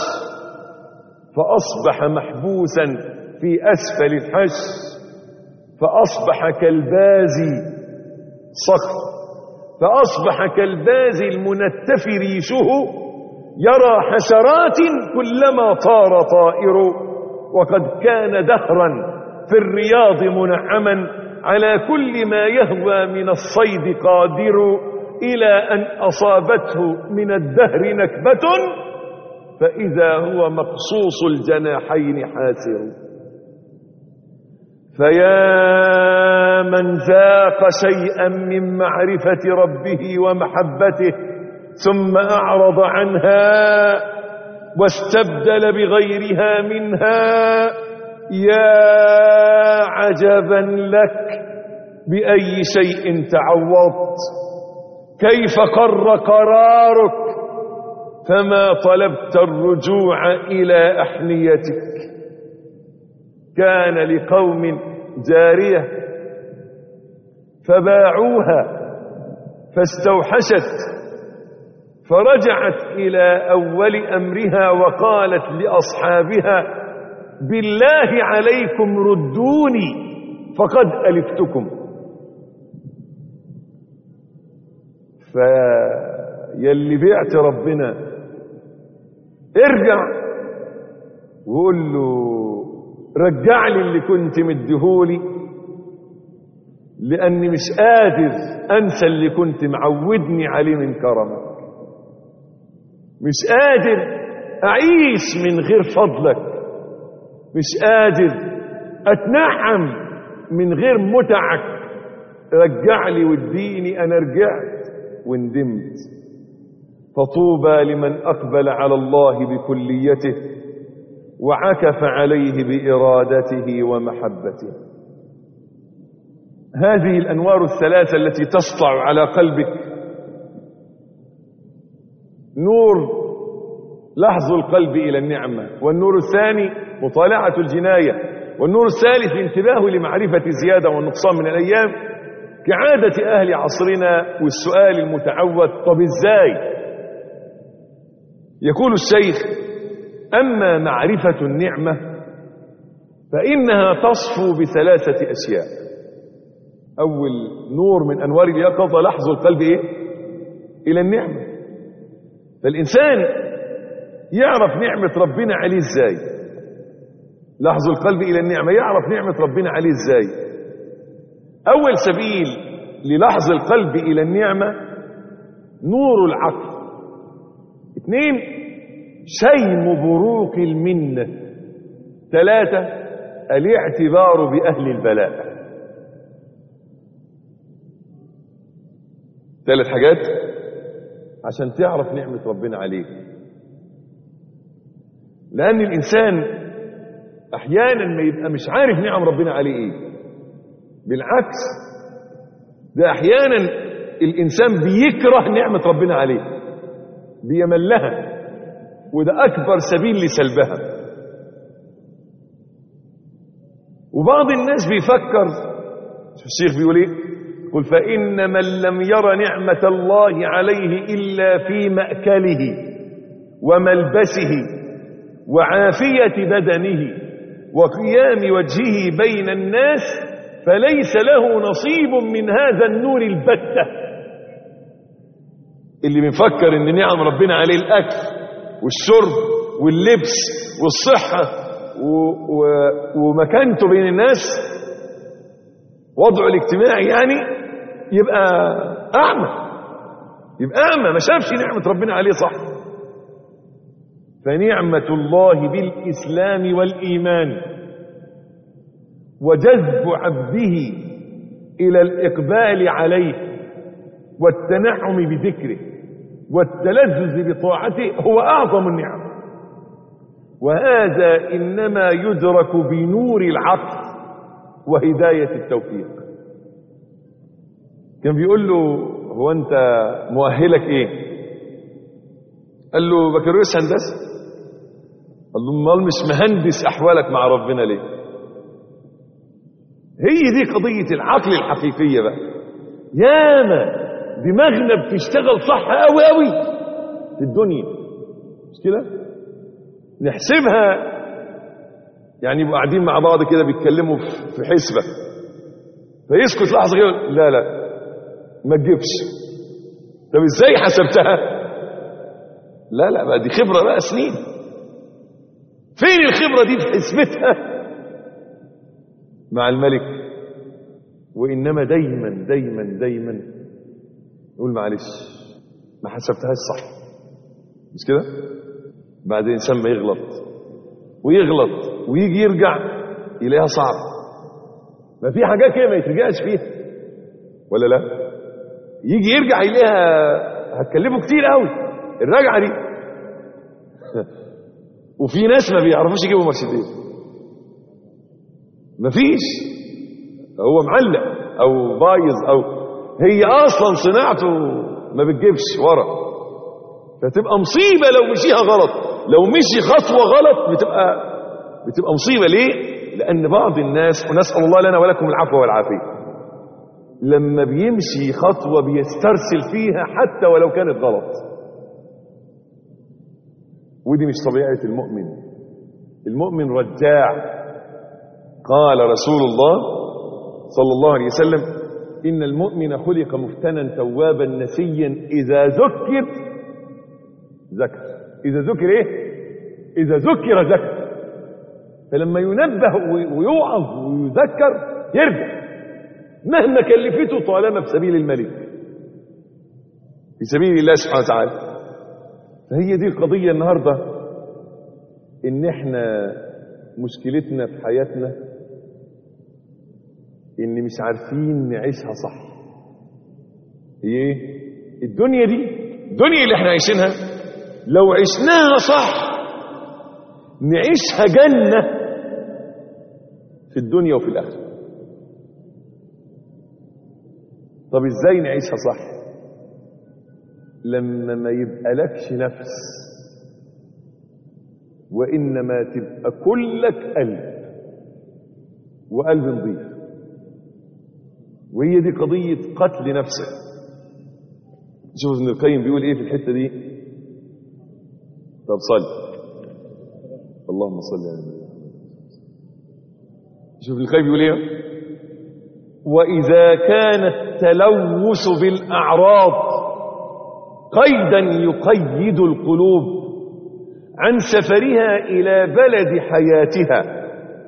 فأصبح محبوسا في أسفل الحش فأصبح كالبازي صخر فأصبح كالبازي المنتف ريشه يرى حشرات كلما طار طائر وقد كان دهرا في الرياض منعما على كل ما يهوى من الصيد قادر إلى أن أصابته من الدهر نكبة فإذا هو مقصوص الجناحين حاسر فيا من ذاق شيئا من معرفة ربه ومحبته ثم أعرض عنها واستبدل بغيرها منها يا عجبا لك بأي شيء تعوضت كيف قر قرارك فما طلبت الرجوع إلى أحنيتك كان لقوم جارية فباعوها فاستوحشت فرجعت إلى أول أمرها وقالت لأصحابها بالله عليكم ردوني فقد ألفتكم فيلي بعت ربنا ارجع وقول له رجع لي اللي كنت مديهولي لأني مش قادر أنسى اللي كنت معودني عليه من كرمك مش قادر أعيش من غير فضلك مش قادر أتنعم من غير متعك رجع لي واديني انا رجعت وندمت فطوبى لمن اقبل على الله بكليته وعكف عليه بارادته ومحبته هذه الانوار الثلاثه التي تسطع على قلبك نور لحظ القلب الى النعمه والنور الثاني مطالعه الجنايه والنور الثالث الانتباه لمعرفه الزياده والنقصان من الايام كعاده اهل عصرنا والسؤال المتعود طب ازاي يقول الشيخ اما معرفه النعمه فانها تصفو بثلاثه اشياء اول نور من انوار اليقظه لحظ القلب ايه الى النعمه فالانسان يعرف نعمه ربنا عليه ازاي لحظ القلب الى النعمه يعرف نعمه ربنا عليه ازاي اول سبيل للحظ القلب الى النعمه نور العقل اثنين شيم بروق المنه ثلاثه الاعتبار باهل البلاء ثلاث حاجات عشان تعرف نعمة ربنا عليك لأن الإنسان أحيانا ما يبقى مش عارف نعم ربنا عليه إيه بالعكس ده أحيانا الإنسان بيكره نعمة ربنا عليه بيملها وده أكبر سبيل لسلبها وبعض الناس بيفكر شوف الشيخ بيقول ايه قل فإن من لم ير نعمة الله عليه إلا في مأكله وملبسه وعافية بدنه وقيام وجهه بين الناس فليس له نصيب من هذا النور البتة اللي بيفكر ان نعم ربنا عليه الأكل والشرب واللبس والصحة و و ومكانته بين الناس وضعه الاجتماعي يعني يبقى أعمى يبقى أعمى ما شافش نعمة ربنا عليه صح فنعمة الله بالإسلام والإيمان وجذب عبده إلى الإقبال عليه والتنعم بذكره والتلذذ بطاعته هو أعظم النعم وهذا إنما يدرك بنور العقل وهداية التوفيق كان بيقول له هو أنت مؤهلك إيه قال له بكالوريوس هندسة قال له امال مش مهندس أحوالك مع ربنا ليه هي دي قضية العقل الحقيقية بقى ياما دماغنا بتشتغل صح قوي قوي في الدنيا مش كده نحسبها يعني يبقوا قاعدين مع بعض كده بيتكلموا في حسبة فيسكت لحظة كده لا لا ما تجيبش طب ازاي حسبتها لا لا بقى دي خبرة بقى سنين فين الخبرة دي في حسبتها مع الملك وإنما دايما دايما دايما يقول معلش ما حسبتهاش صح مش كده بعد الإنسان ما يغلط ويغلط ويجي يرجع يلاقيها صعب ما في حاجات كده ما يترجعش فيها ولا لا يجي يرجع يلاقيها هتكلفه كتير قوي الرجعه دي وفي ناس ما بيعرفوش يجيبوا مرسيدس مفيش هو معلق او بايظ او هي اصلا صناعته ما بتجيبش ورا فتبقى مصيبه لو مشيها غلط لو مشي خطوه غلط بتبقى بتبقى مصيبه ليه لان بعض الناس ونسال الله لنا ولكم العفو والعافيه لما بيمشي خطوه بيسترسل فيها حتى ولو كانت غلط ودي مش طبيعه المؤمن المؤمن رجاع قال رسول الله صلى الله عليه وسلم إن المؤمن خلق مفتنا توابا نسيا إذا ذكر ذكر إذا ذكر إيه؟ إذا ذكر ذكر فلما ينبه ويوعظ ويذكر يرجع مهما كلفته طالما في سبيل الملك في سبيل الله سبحانه وتعالى فهي دي القضية النهاردة إن إحنا مشكلتنا في حياتنا ان مش عارفين نعيشها صح هي ايه الدنيا دي الدنيا اللي احنا عايشينها لو عشناها صح نعيشها جنة في الدنيا وفي الآخرة طب ازاي نعيشها صح لما ما يبقى لكش نفس وإنما تبقى كلك قلب وقلب نظيف وهي دي قضية قتل نفسك شوف ابن القيم بيقول ايه في الحتة دي طب صل اللهم صل على النبي شوف ابن القيم بيقول ايه وإذا كان التلوث بالأعراض قيدا يقيد القلوب عن سفرها إلى بلد حياتها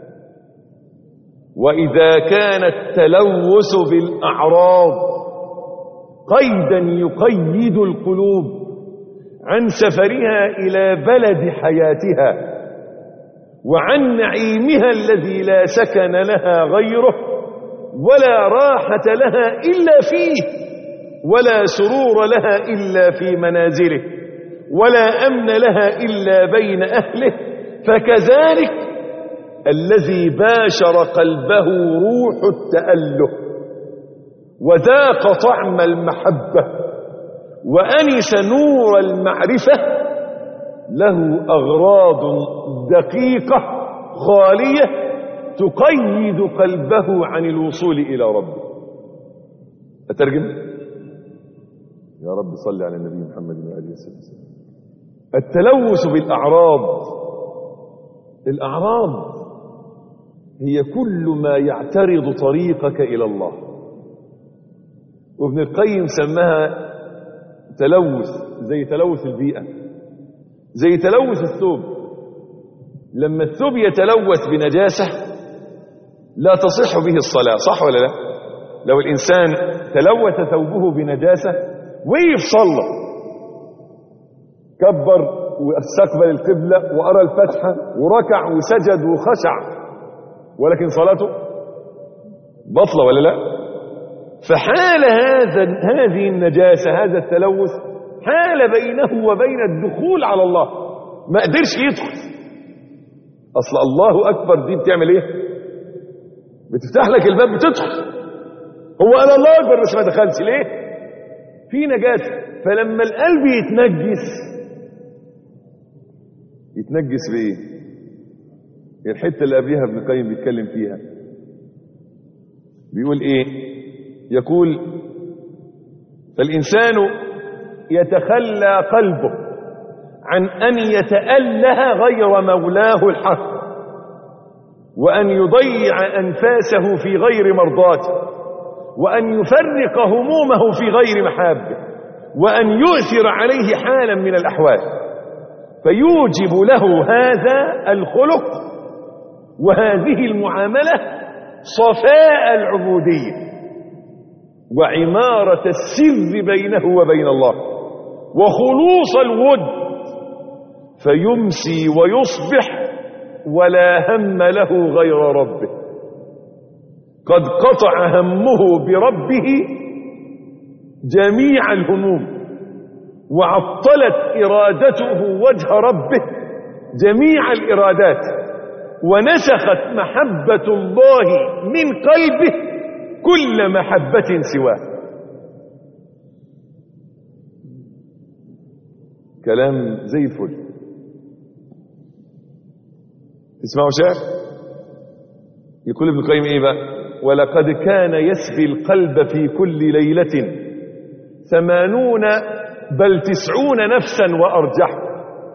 وإذا كان التلوث بالأعراض قيدا يقيد القلوب عن سفرها إلى بلد حياتها وعن نعيمها الذي لا سكن لها غيره ولا راحة لها إلا فيه ولا سرور لها إلا في منازله ولا أمن لها إلا بين أهله فكذلك الذي باشر قلبه روح التأله وذاق طعم المحبة وأنس نور المعرفة له أغراض دقيقة خالية تقيد قلبه عن الوصول إلى ربه أترجم يا رب صل على النبي محمد وآله وسلم التلوث بالأعراض الأعراض هي كل ما يعترض طريقك إلى الله وابن القيم سماها تلوث زي تلوث البيئة زي تلوث الثوب لما الثوب يتلوث بنجاسة لا تصح به الصلاة صح ولا لا لو الإنسان تلوث ثوبه بنجاسة وقف صلى كبر واستقبل القبلة وأرى الفتحة وركع وسجد وخشع ولكن صلاته بطلة ولا لا فحال هذا هذه النجاسة هذا التلوث حال بينه وبين الدخول على الله ما قدرش يدخل أصل الله أكبر دي بتعمل إيه بتفتح لك الباب بتدخل هو قال الله أكبر بس ما دخلش ليه في نجاسة فلما القلب يتنجس يتنجس بإيه الحتة اللي قبلها ابن القيم بيتكلم فيها بيقول إيه يقول فالإنسان يتخلى قلبه عن أن يتأله غير مولاه الحق وأن يضيع أنفاسه في غير مرضاته وأن يفرق همومه في غير محابه وأن يؤثر عليه حالا من الأحوال فيوجب له هذا الخلق وهذه المعاملة صفاء العبودية وعمارة السر بينه وبين الله وخلوص الود فيمسي ويصبح ولا هم له غير ربه قد قطع همه بربه جميع الهموم وعطلت إرادته وجه ربه جميع الإرادات ونسخت محبة الله من قلبه كل محبة سواه كلام زي الفل تسمعوا شعر يقول ابن القيم ايه بقى ولقد كان يسبي القلب في كل ليلة ثمانون بل تسعون نفسا وأرجح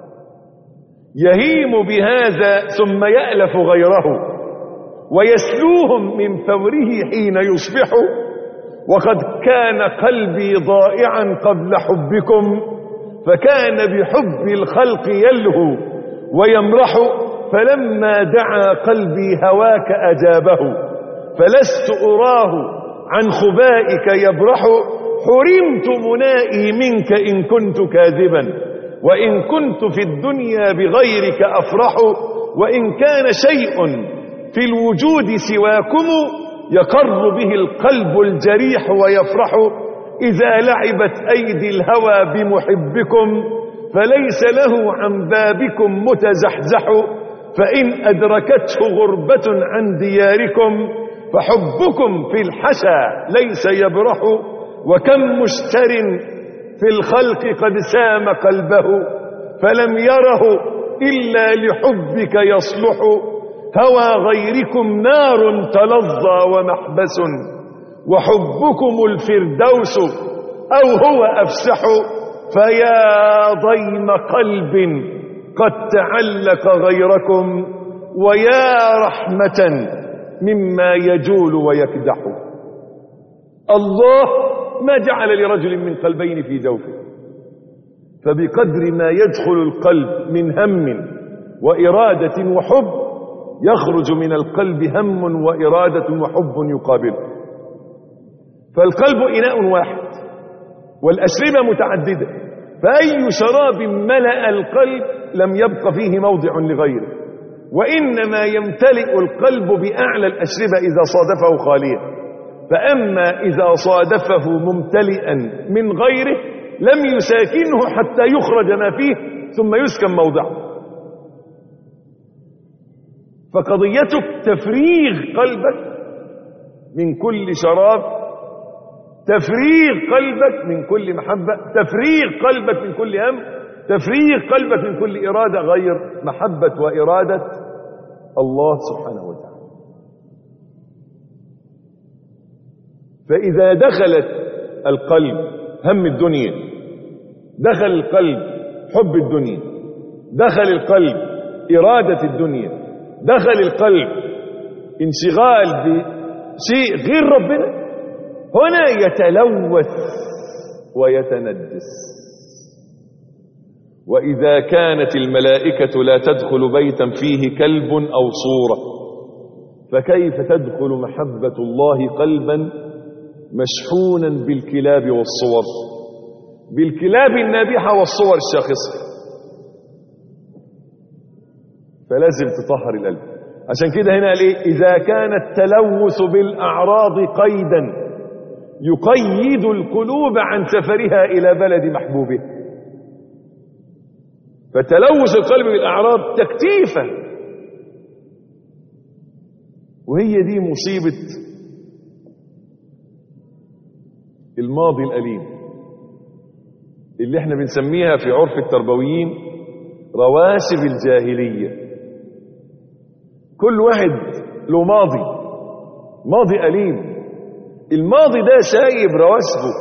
يهيم بهذا ثم يألف غيره ويسلوهم من فوره حين يصبح وقد كان قلبي ضائعا قبل حبكم فكان بحب الخلق يلهو ويمرح فلما دعا قلبي هواك أجابه فلست أراه عن خبائك يبرح حرمت منائي منك إن كنت كاذبا وإن كنت في الدنيا بغيرك أفرح وإن كان شيء في الوجود سواكم يقر به القلب الجريح ويفرح إذا لعبت أيدي الهوى بمحبكم فليس له عن بابكم متزحزح فإن أدركته غربة عن دياركم فحبكم في الحشا ليس يبرح وكم مشتر في الخلق قد سام قلبه فلم يره إلا لحبك يصلح هوى غيركم نار تلظى ومحبس وحبكم الفردوس أو هو أفسح فيا ضيم قلب قد تعلق غيركم ويا رحمة مما يجول ويكدح الله ما جعل لرجل من قلبين في جوفه فبقدر ما يدخل القلب من هم وإرادة وحب يخرج من القلب هم وإرادة وحب يقابله فالقلب إناء واحد والأشربة متعددة فأي شراب ملأ القلب لم يبق فيه موضع لغيره وإنما يمتلئ القلب بأعلى الأشربة إذا صادفه خاليا فأما إذا صادفه ممتلئا من غيره لم يساكنه حتى يخرج ما فيه ثم يسكن موضعه فقضيتك تفريغ قلبك من كل شراب تفريغ قلبك من كل محبة تفريغ قلبك من كل هم تفريغ قلبك من كل إرادة غير محبة وإرادة الله سبحانه وتعالى فإذا دخلت القلب هم الدنيا دخل القلب حب الدنيا دخل القلب إرادة الدنيا دخل القلب انشغال بشيء غير ربنا هنا يتلوث ويتنجس وإذا كانت الملائكة لا تدخل بيتا فيه كلب أو صورة فكيف تدخل محبة الله قلبا مشحونا بالكلاب والصور بالكلاب النابحة والصور الشاخصة فلازم تطهر القلب عشان كده هنا قال ايه اذا كان التلوث بالاعراض قيدا يقيد القلوب عن سفرها الى بلد محبوبه فتلوث القلب بالاعراض تكتيفه وهي دي مصيبه الماضي الاليم اللي احنا بنسميها في عرف التربويين رواسب الجاهليه كل واحد له ماضي ماضي أليم الماضي ده سايب رواسبه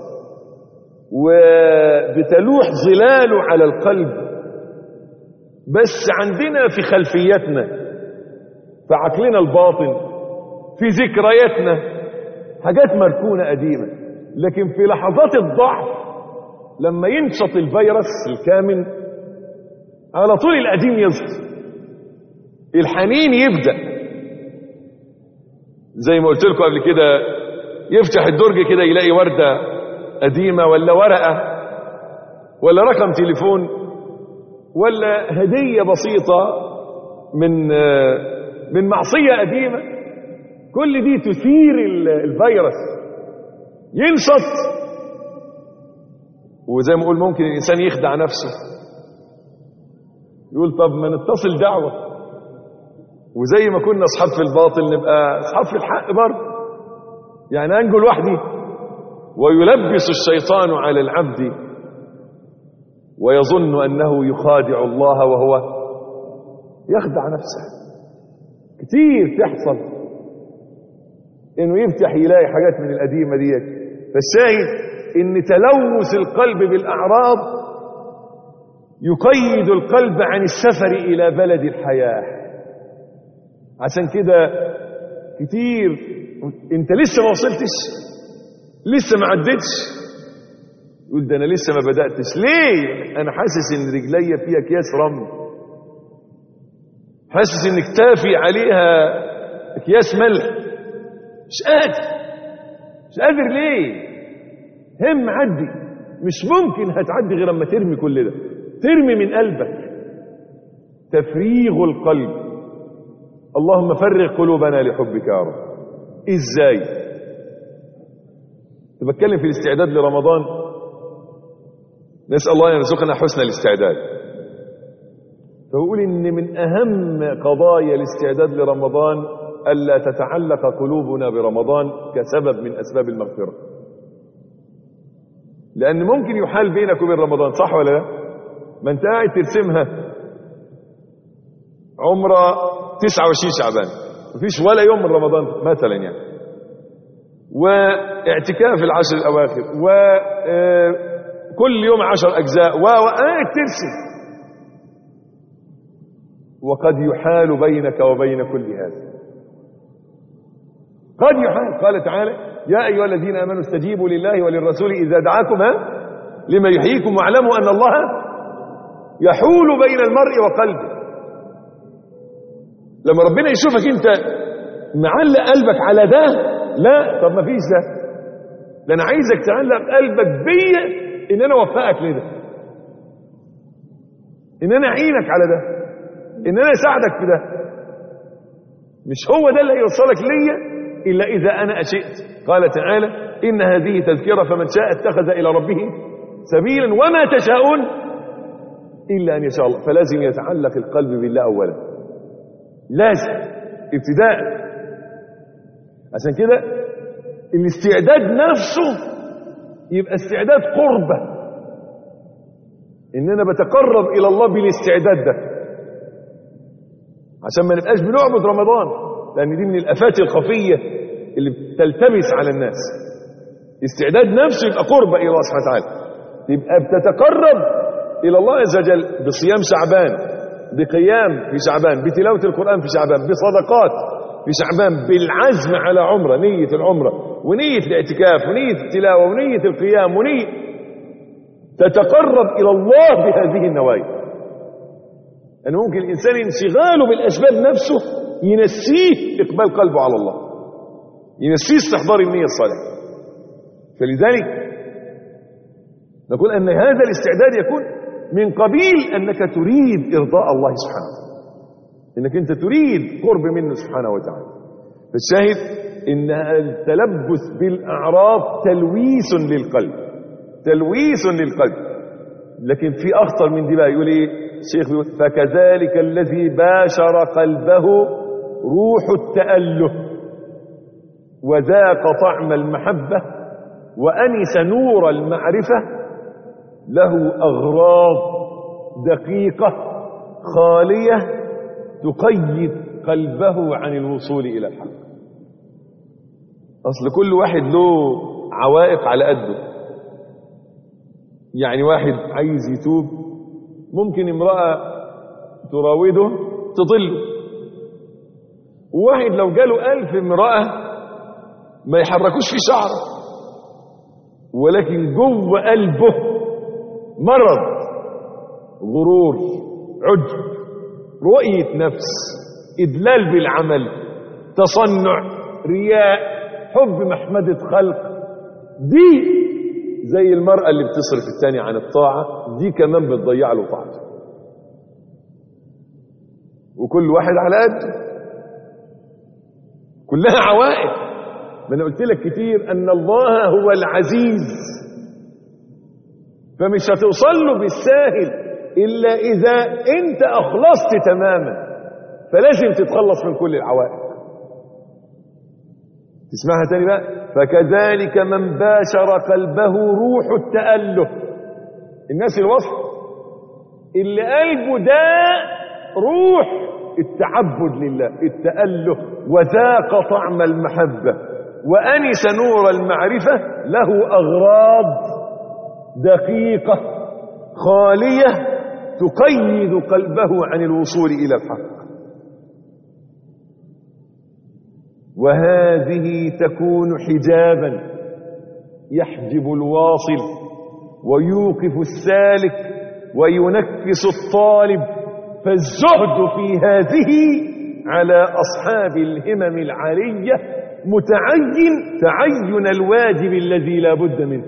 وبتلوح ظلاله على القلب بس عندنا في خلفيتنا في عقلنا الباطن في ذكرياتنا حاجات مركونة قديمة لكن في لحظات الضعف لما ينشط الفيروس الكامن على طول القديم يظهر الحنين يبدأ زي ما قلت لكم قبل كده يفتح الدرج كده يلاقي وردة قديمة ولا ورقة ولا رقم تليفون ولا هدية بسيطة من من معصية قديمة كل دي تثير الفيروس ينشط وزي ما اقول ممكن الانسان يخدع نفسه يقول طب ما نتصل دعوه وزي ما كنا اصحاب في الباطل نبقى اصحاب في الحق برضه يعني انجو لوحدي ويلبس الشيطان على العبد ويظن انه يخادع الله وهو يخدع نفسه كتير تحصل انه يفتح يلاقي حاجات من القديمه ديت فالشاهد ان تلوث القلب بالاعراض يقيد القلب عن السفر الى بلد الحياه عشان كده كتير انت لسه ما وصلتش لسه ما عدتش يقول ده انا لسه ما بداتش ليه انا حاسس ان رجليا فيها اكياس رمل حاسس ان كتافي عليها اكياس ملح مش قادر مش قادر ليه هم عدي مش ممكن هتعدي غير اما ترمي كل ده ترمي من قلبك تفريغ القلب اللهم فرغ قلوبنا لحبك يا رب ازاي بتكلم في الاستعداد لرمضان نسأل الله أن يرزقنا حسن الاستعداد فأقول إن من أهم قضايا الاستعداد لرمضان ألا تتعلق قلوبنا برمضان كسبب من أسباب المغفرة لأن ممكن يحال بينك وبين رمضان صح ولا لا ما أنت قاعد ترسمها عمرة 29 شعبان مفيش ولا يوم من رمضان مثلا يعني واعتكاف العشر الأواخر وكل يوم عشر أجزاء وقاعد ترسم وقد يحال بينك وبين كل هذا قد يحال قال تعالى يا أيها الذين آمنوا استجيبوا لله وللرسول إذا دعاكم ها لما يحييكم واعلموا أن الله يحول بين المرء وقلبه لما ربنا يشوفك انت معلق قلبك على ده لا طب ما فيش ده ده انا عايزك تعلق قلبك بيا ان انا اوفقك لده ان انا اعينك على ده ان انا اساعدك في ده مش هو ده اللي هيوصلك ليا الا اذا انا اشئت قال تعالى ان هذه تذكره فمن شاء اتخذ الى ربه سبيلا وما تشاءون الا ان يشاء الله فلازم يتعلق القلب بالله اولا لازم ابتداء عشان كده الاستعداد نفسه يبقى استعداد قربة ان انا بتقرب الى الله بالاستعداد ده عشان ما نبقاش بنعبد رمضان لان دي من الافات الخفية اللي بتلتبس على الناس استعداد نفسه يبقى قربة الى الله سبحانه وتعالى يبقى بتتقرب الى الله عز وجل بصيام شعبان بقيام في شعبان بتلاوة القرآن في شعبان بصدقات في شعبان بالعزم على عمرة نية العمرة ونية الاعتكاف ونية التلاوة ونية القيام ونية تتقرب إلى الله بهذه النوايا أن يعني ممكن الإنسان انشغاله بالأسباب نفسه ينسيه إقبال قلبه على الله ينسيه استحضار النية الصالحة فلذلك نقول أن هذا الاستعداد يكون من قبيل أنك تريد إرضاء الله سبحانه وتعالى انك انت تريد قرب منه سبحانه وتعالى فالشاهد ان التلبس بالاعراض تلويس للقلب تلويس للقلب لكن في اخطر من دي بقى يقول ايه الشيخ بيقول فكذلك الذي باشر قلبه روح التأله وذاق طعم المحبة وأنس نور المعرفة له أغراض دقيقة خالية تقيد قلبه عن الوصول إلى الحق أصل كل واحد له عوائق على قده يعني واحد عايز يتوب ممكن امرأة تراوده تضله وواحد لو جاله ألف امرأة ما يحركوش في شعره ولكن جوه قلبه مرض غرور عجب رؤية نفس إدلال بالعمل تصنع رياء حب محمدة خلق دي زي المرأة اللي بتصرف التاني عن الطاعة دي كمان بتضيع له طاعته وكل واحد على قده كلها عوائق ما انا قلت لك كتير ان الله هو العزيز فمش هتوصل له بالساهل إلا إذا أنت أخلصت تماما فلازم تتخلص من كل العوائق تسمعها تاني بقى فكذلك من باشر قلبه روح التأله الناس الوصف اللي قلبه ده روح التعبد لله التأله وذاق طعم المحبة وأنس نور المعرفة له أغراض دقيقة خالية تقيد قلبه عن الوصول إلى الحق وهذه تكون حجابا يحجب الواصل ويوقف السالك وينكس الطالب فالزهد في هذه على أصحاب الهمم العالية متعين تعين الواجب الذي لا بد منه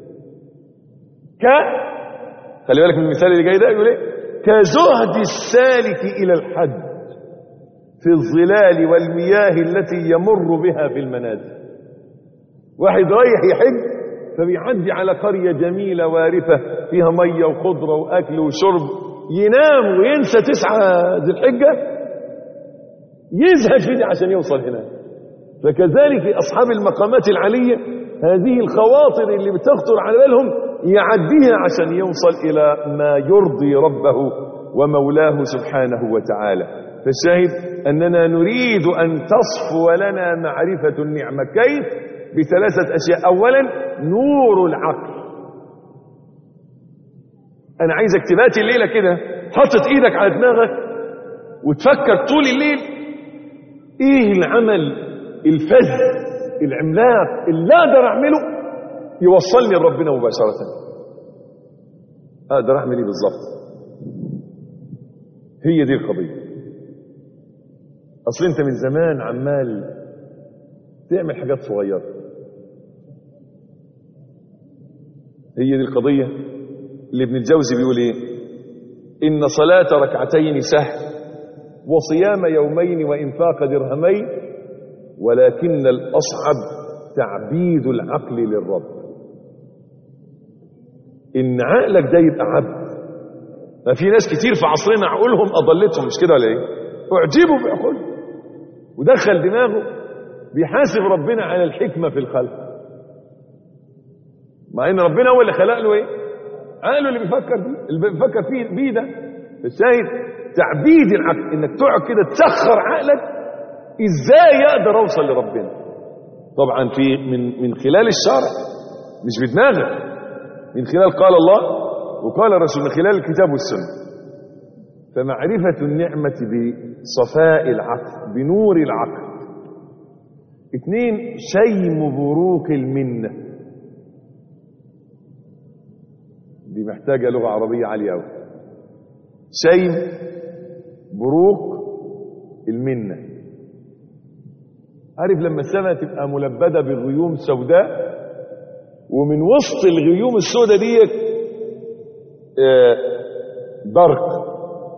ك خلي بالك من المثال اللي جاي ده يقول ايه كزهد السالك الى الحج في الظلال والمياه التي يمر بها في المنازل واحد رايح يحج فبيعدي على قرية جميلة وارفة فيها مية وخضرة وأكل وشرب ينام وينسى تسعة ذي الحجة يزهد في دي عشان يوصل هناك فكذلك أصحاب المقامات العالية هذه الخواطر اللي بتخطر على بالهم يعديها عشان يوصل إلى ما يرضي ربه ومولاه سبحانه وتعالى فالشاهد أننا نريد أن تصفو لنا معرفة النعمة كيف بثلاثة أشياء أولا نور العقل أنا عايزك تبات الليلة كده حطت إيدك على دماغك وتفكر طول الليل إيه العمل الفذ العملاق اللي أقدر أعمله يوصلني لربنا مباشرة أقدر أعمل إيه بالظبط هي دي القضية أصل أنت من زمان عمال تعمل حاجات صغيرة هي دي القضية اللي ابن الجوزي بيقول ايه إن صلاة ركعتين سهل وصيام يومين وإنفاق درهمين ولكن الأصعب تعبيد العقل للرب إن عقلك ده يبقى عبد ما في ناس كتير في عصرنا عقولهم أضلتهم مش كده ولا إيه اعجبوا بعقولهم ودخل دماغه بيحاسب ربنا على الحكمة في الخلق مع ان ربنا هو اللي خلق له ايه عقله اللي بيفكر بيه اللي بيفكر فيه بيه ده الشاهد تعبيد العقل انك تقعد كده تسخر عقلك ازاي اقدر اوصل لربنا طبعا في من من خلال الشرع مش بدماغك من خلال قال الله وقال الرسول من خلال الكتاب والسنه فمعرفه النعمه بصفاء العقل بنور العقل اثنين شيم بروق المنه دي محتاجة لغة عربية عالية أوي شيم بروق المنة عارف لما السماء تبقى ملبدة بغيوم سوداء ومن وسط الغيوم السوداء دي آه برق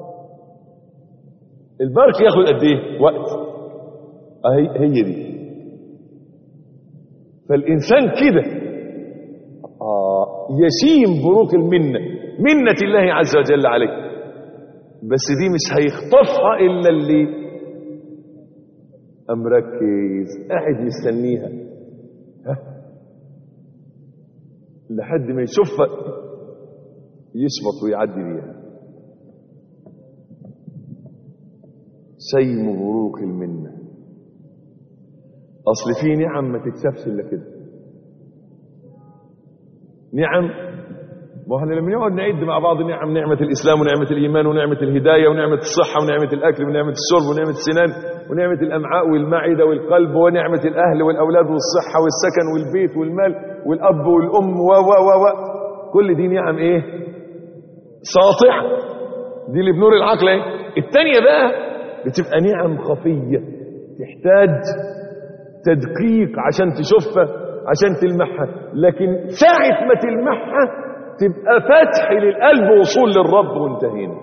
البرق ياخد قد ايه وقت اهي هي دي فالانسان كده آه يشيم بروق المنة منة الله عز وجل عليه بس دي مش هيخطفها إلا اللي مركز قاعد مستنيها ها لحد ما يشوفها يشبط ويعدي بيها شيم بروق المنة أصل في نعم ما تتشافش إلا كده نعم ما احنا لما نقعد نعد مع بعض نعم نعمة الإسلام ونعمة الإيمان ونعمة الهداية ونعمة الصحة ونعمة الأكل ونعمة الشرب ونعمة السنان ونعمة الأمعاء والمعدة والقلب ونعمة الأهل والأولاد والصحة والسكن والبيت والمال والأب والأم و و و و كل دي نعم إيه ساطعة دي اللي بنور العقل ايه التانية بقى بتبقى نعم خفية تحتاج تدقيق عشان تشوفها عشان تلمحها لكن ساعة ما تلمحها تبقى فتح للقلب وصول للرب وانتهينا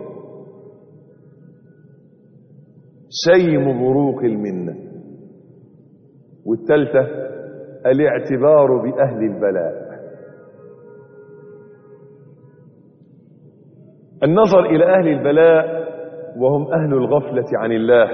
شيم بروق المنة والثالثة الاعتبار بأهل البلاء النظر إلى أهل البلاء وهم أهل الغفلة عن الله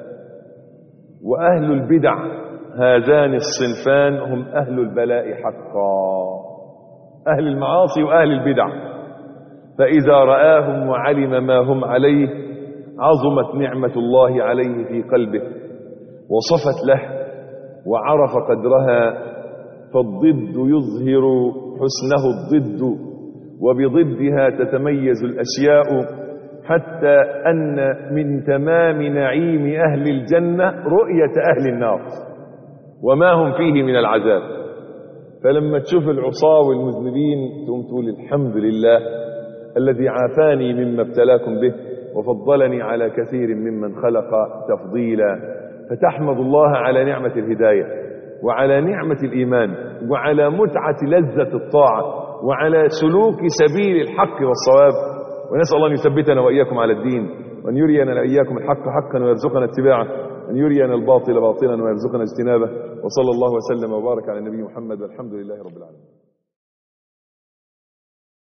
وأهل البدع هذان الصنفان هم أهل البلاء حقا أهل المعاصي وأهل البدع فإذا رآهم وعلم ما هم عليه عظمت نعمة الله عليه في قلبه وصفت له وعرف قدرها فالضد يظهر حسنه الضد وبضدها تتميز الأشياء حتى أن من تمام نعيم أهل الجنة رؤية أهل النار وما هم فيه من العذاب فلما تشوف العصاة والمذنبين تقوم تقول الحمد لله الذي عافاني مما ابتلاكم به وفضلني على كثير ممن خلق تفضيلا فتحمد الله على نعمة الهداية وعلى نعمة الإيمان وعلى متعة لذة الطاعة وعلى سلوك سبيل الحق والصواب ونسأل الله أن يثبتنا وإياكم على الدين وأن يرينا إياكم الحق حقا ويرزقنا اتباعه أن يرينا الباطل باطلا ويرزقنا اجتنابه وصلى الله وسلم وبارك على النبي محمد والحمد لله رب العالمين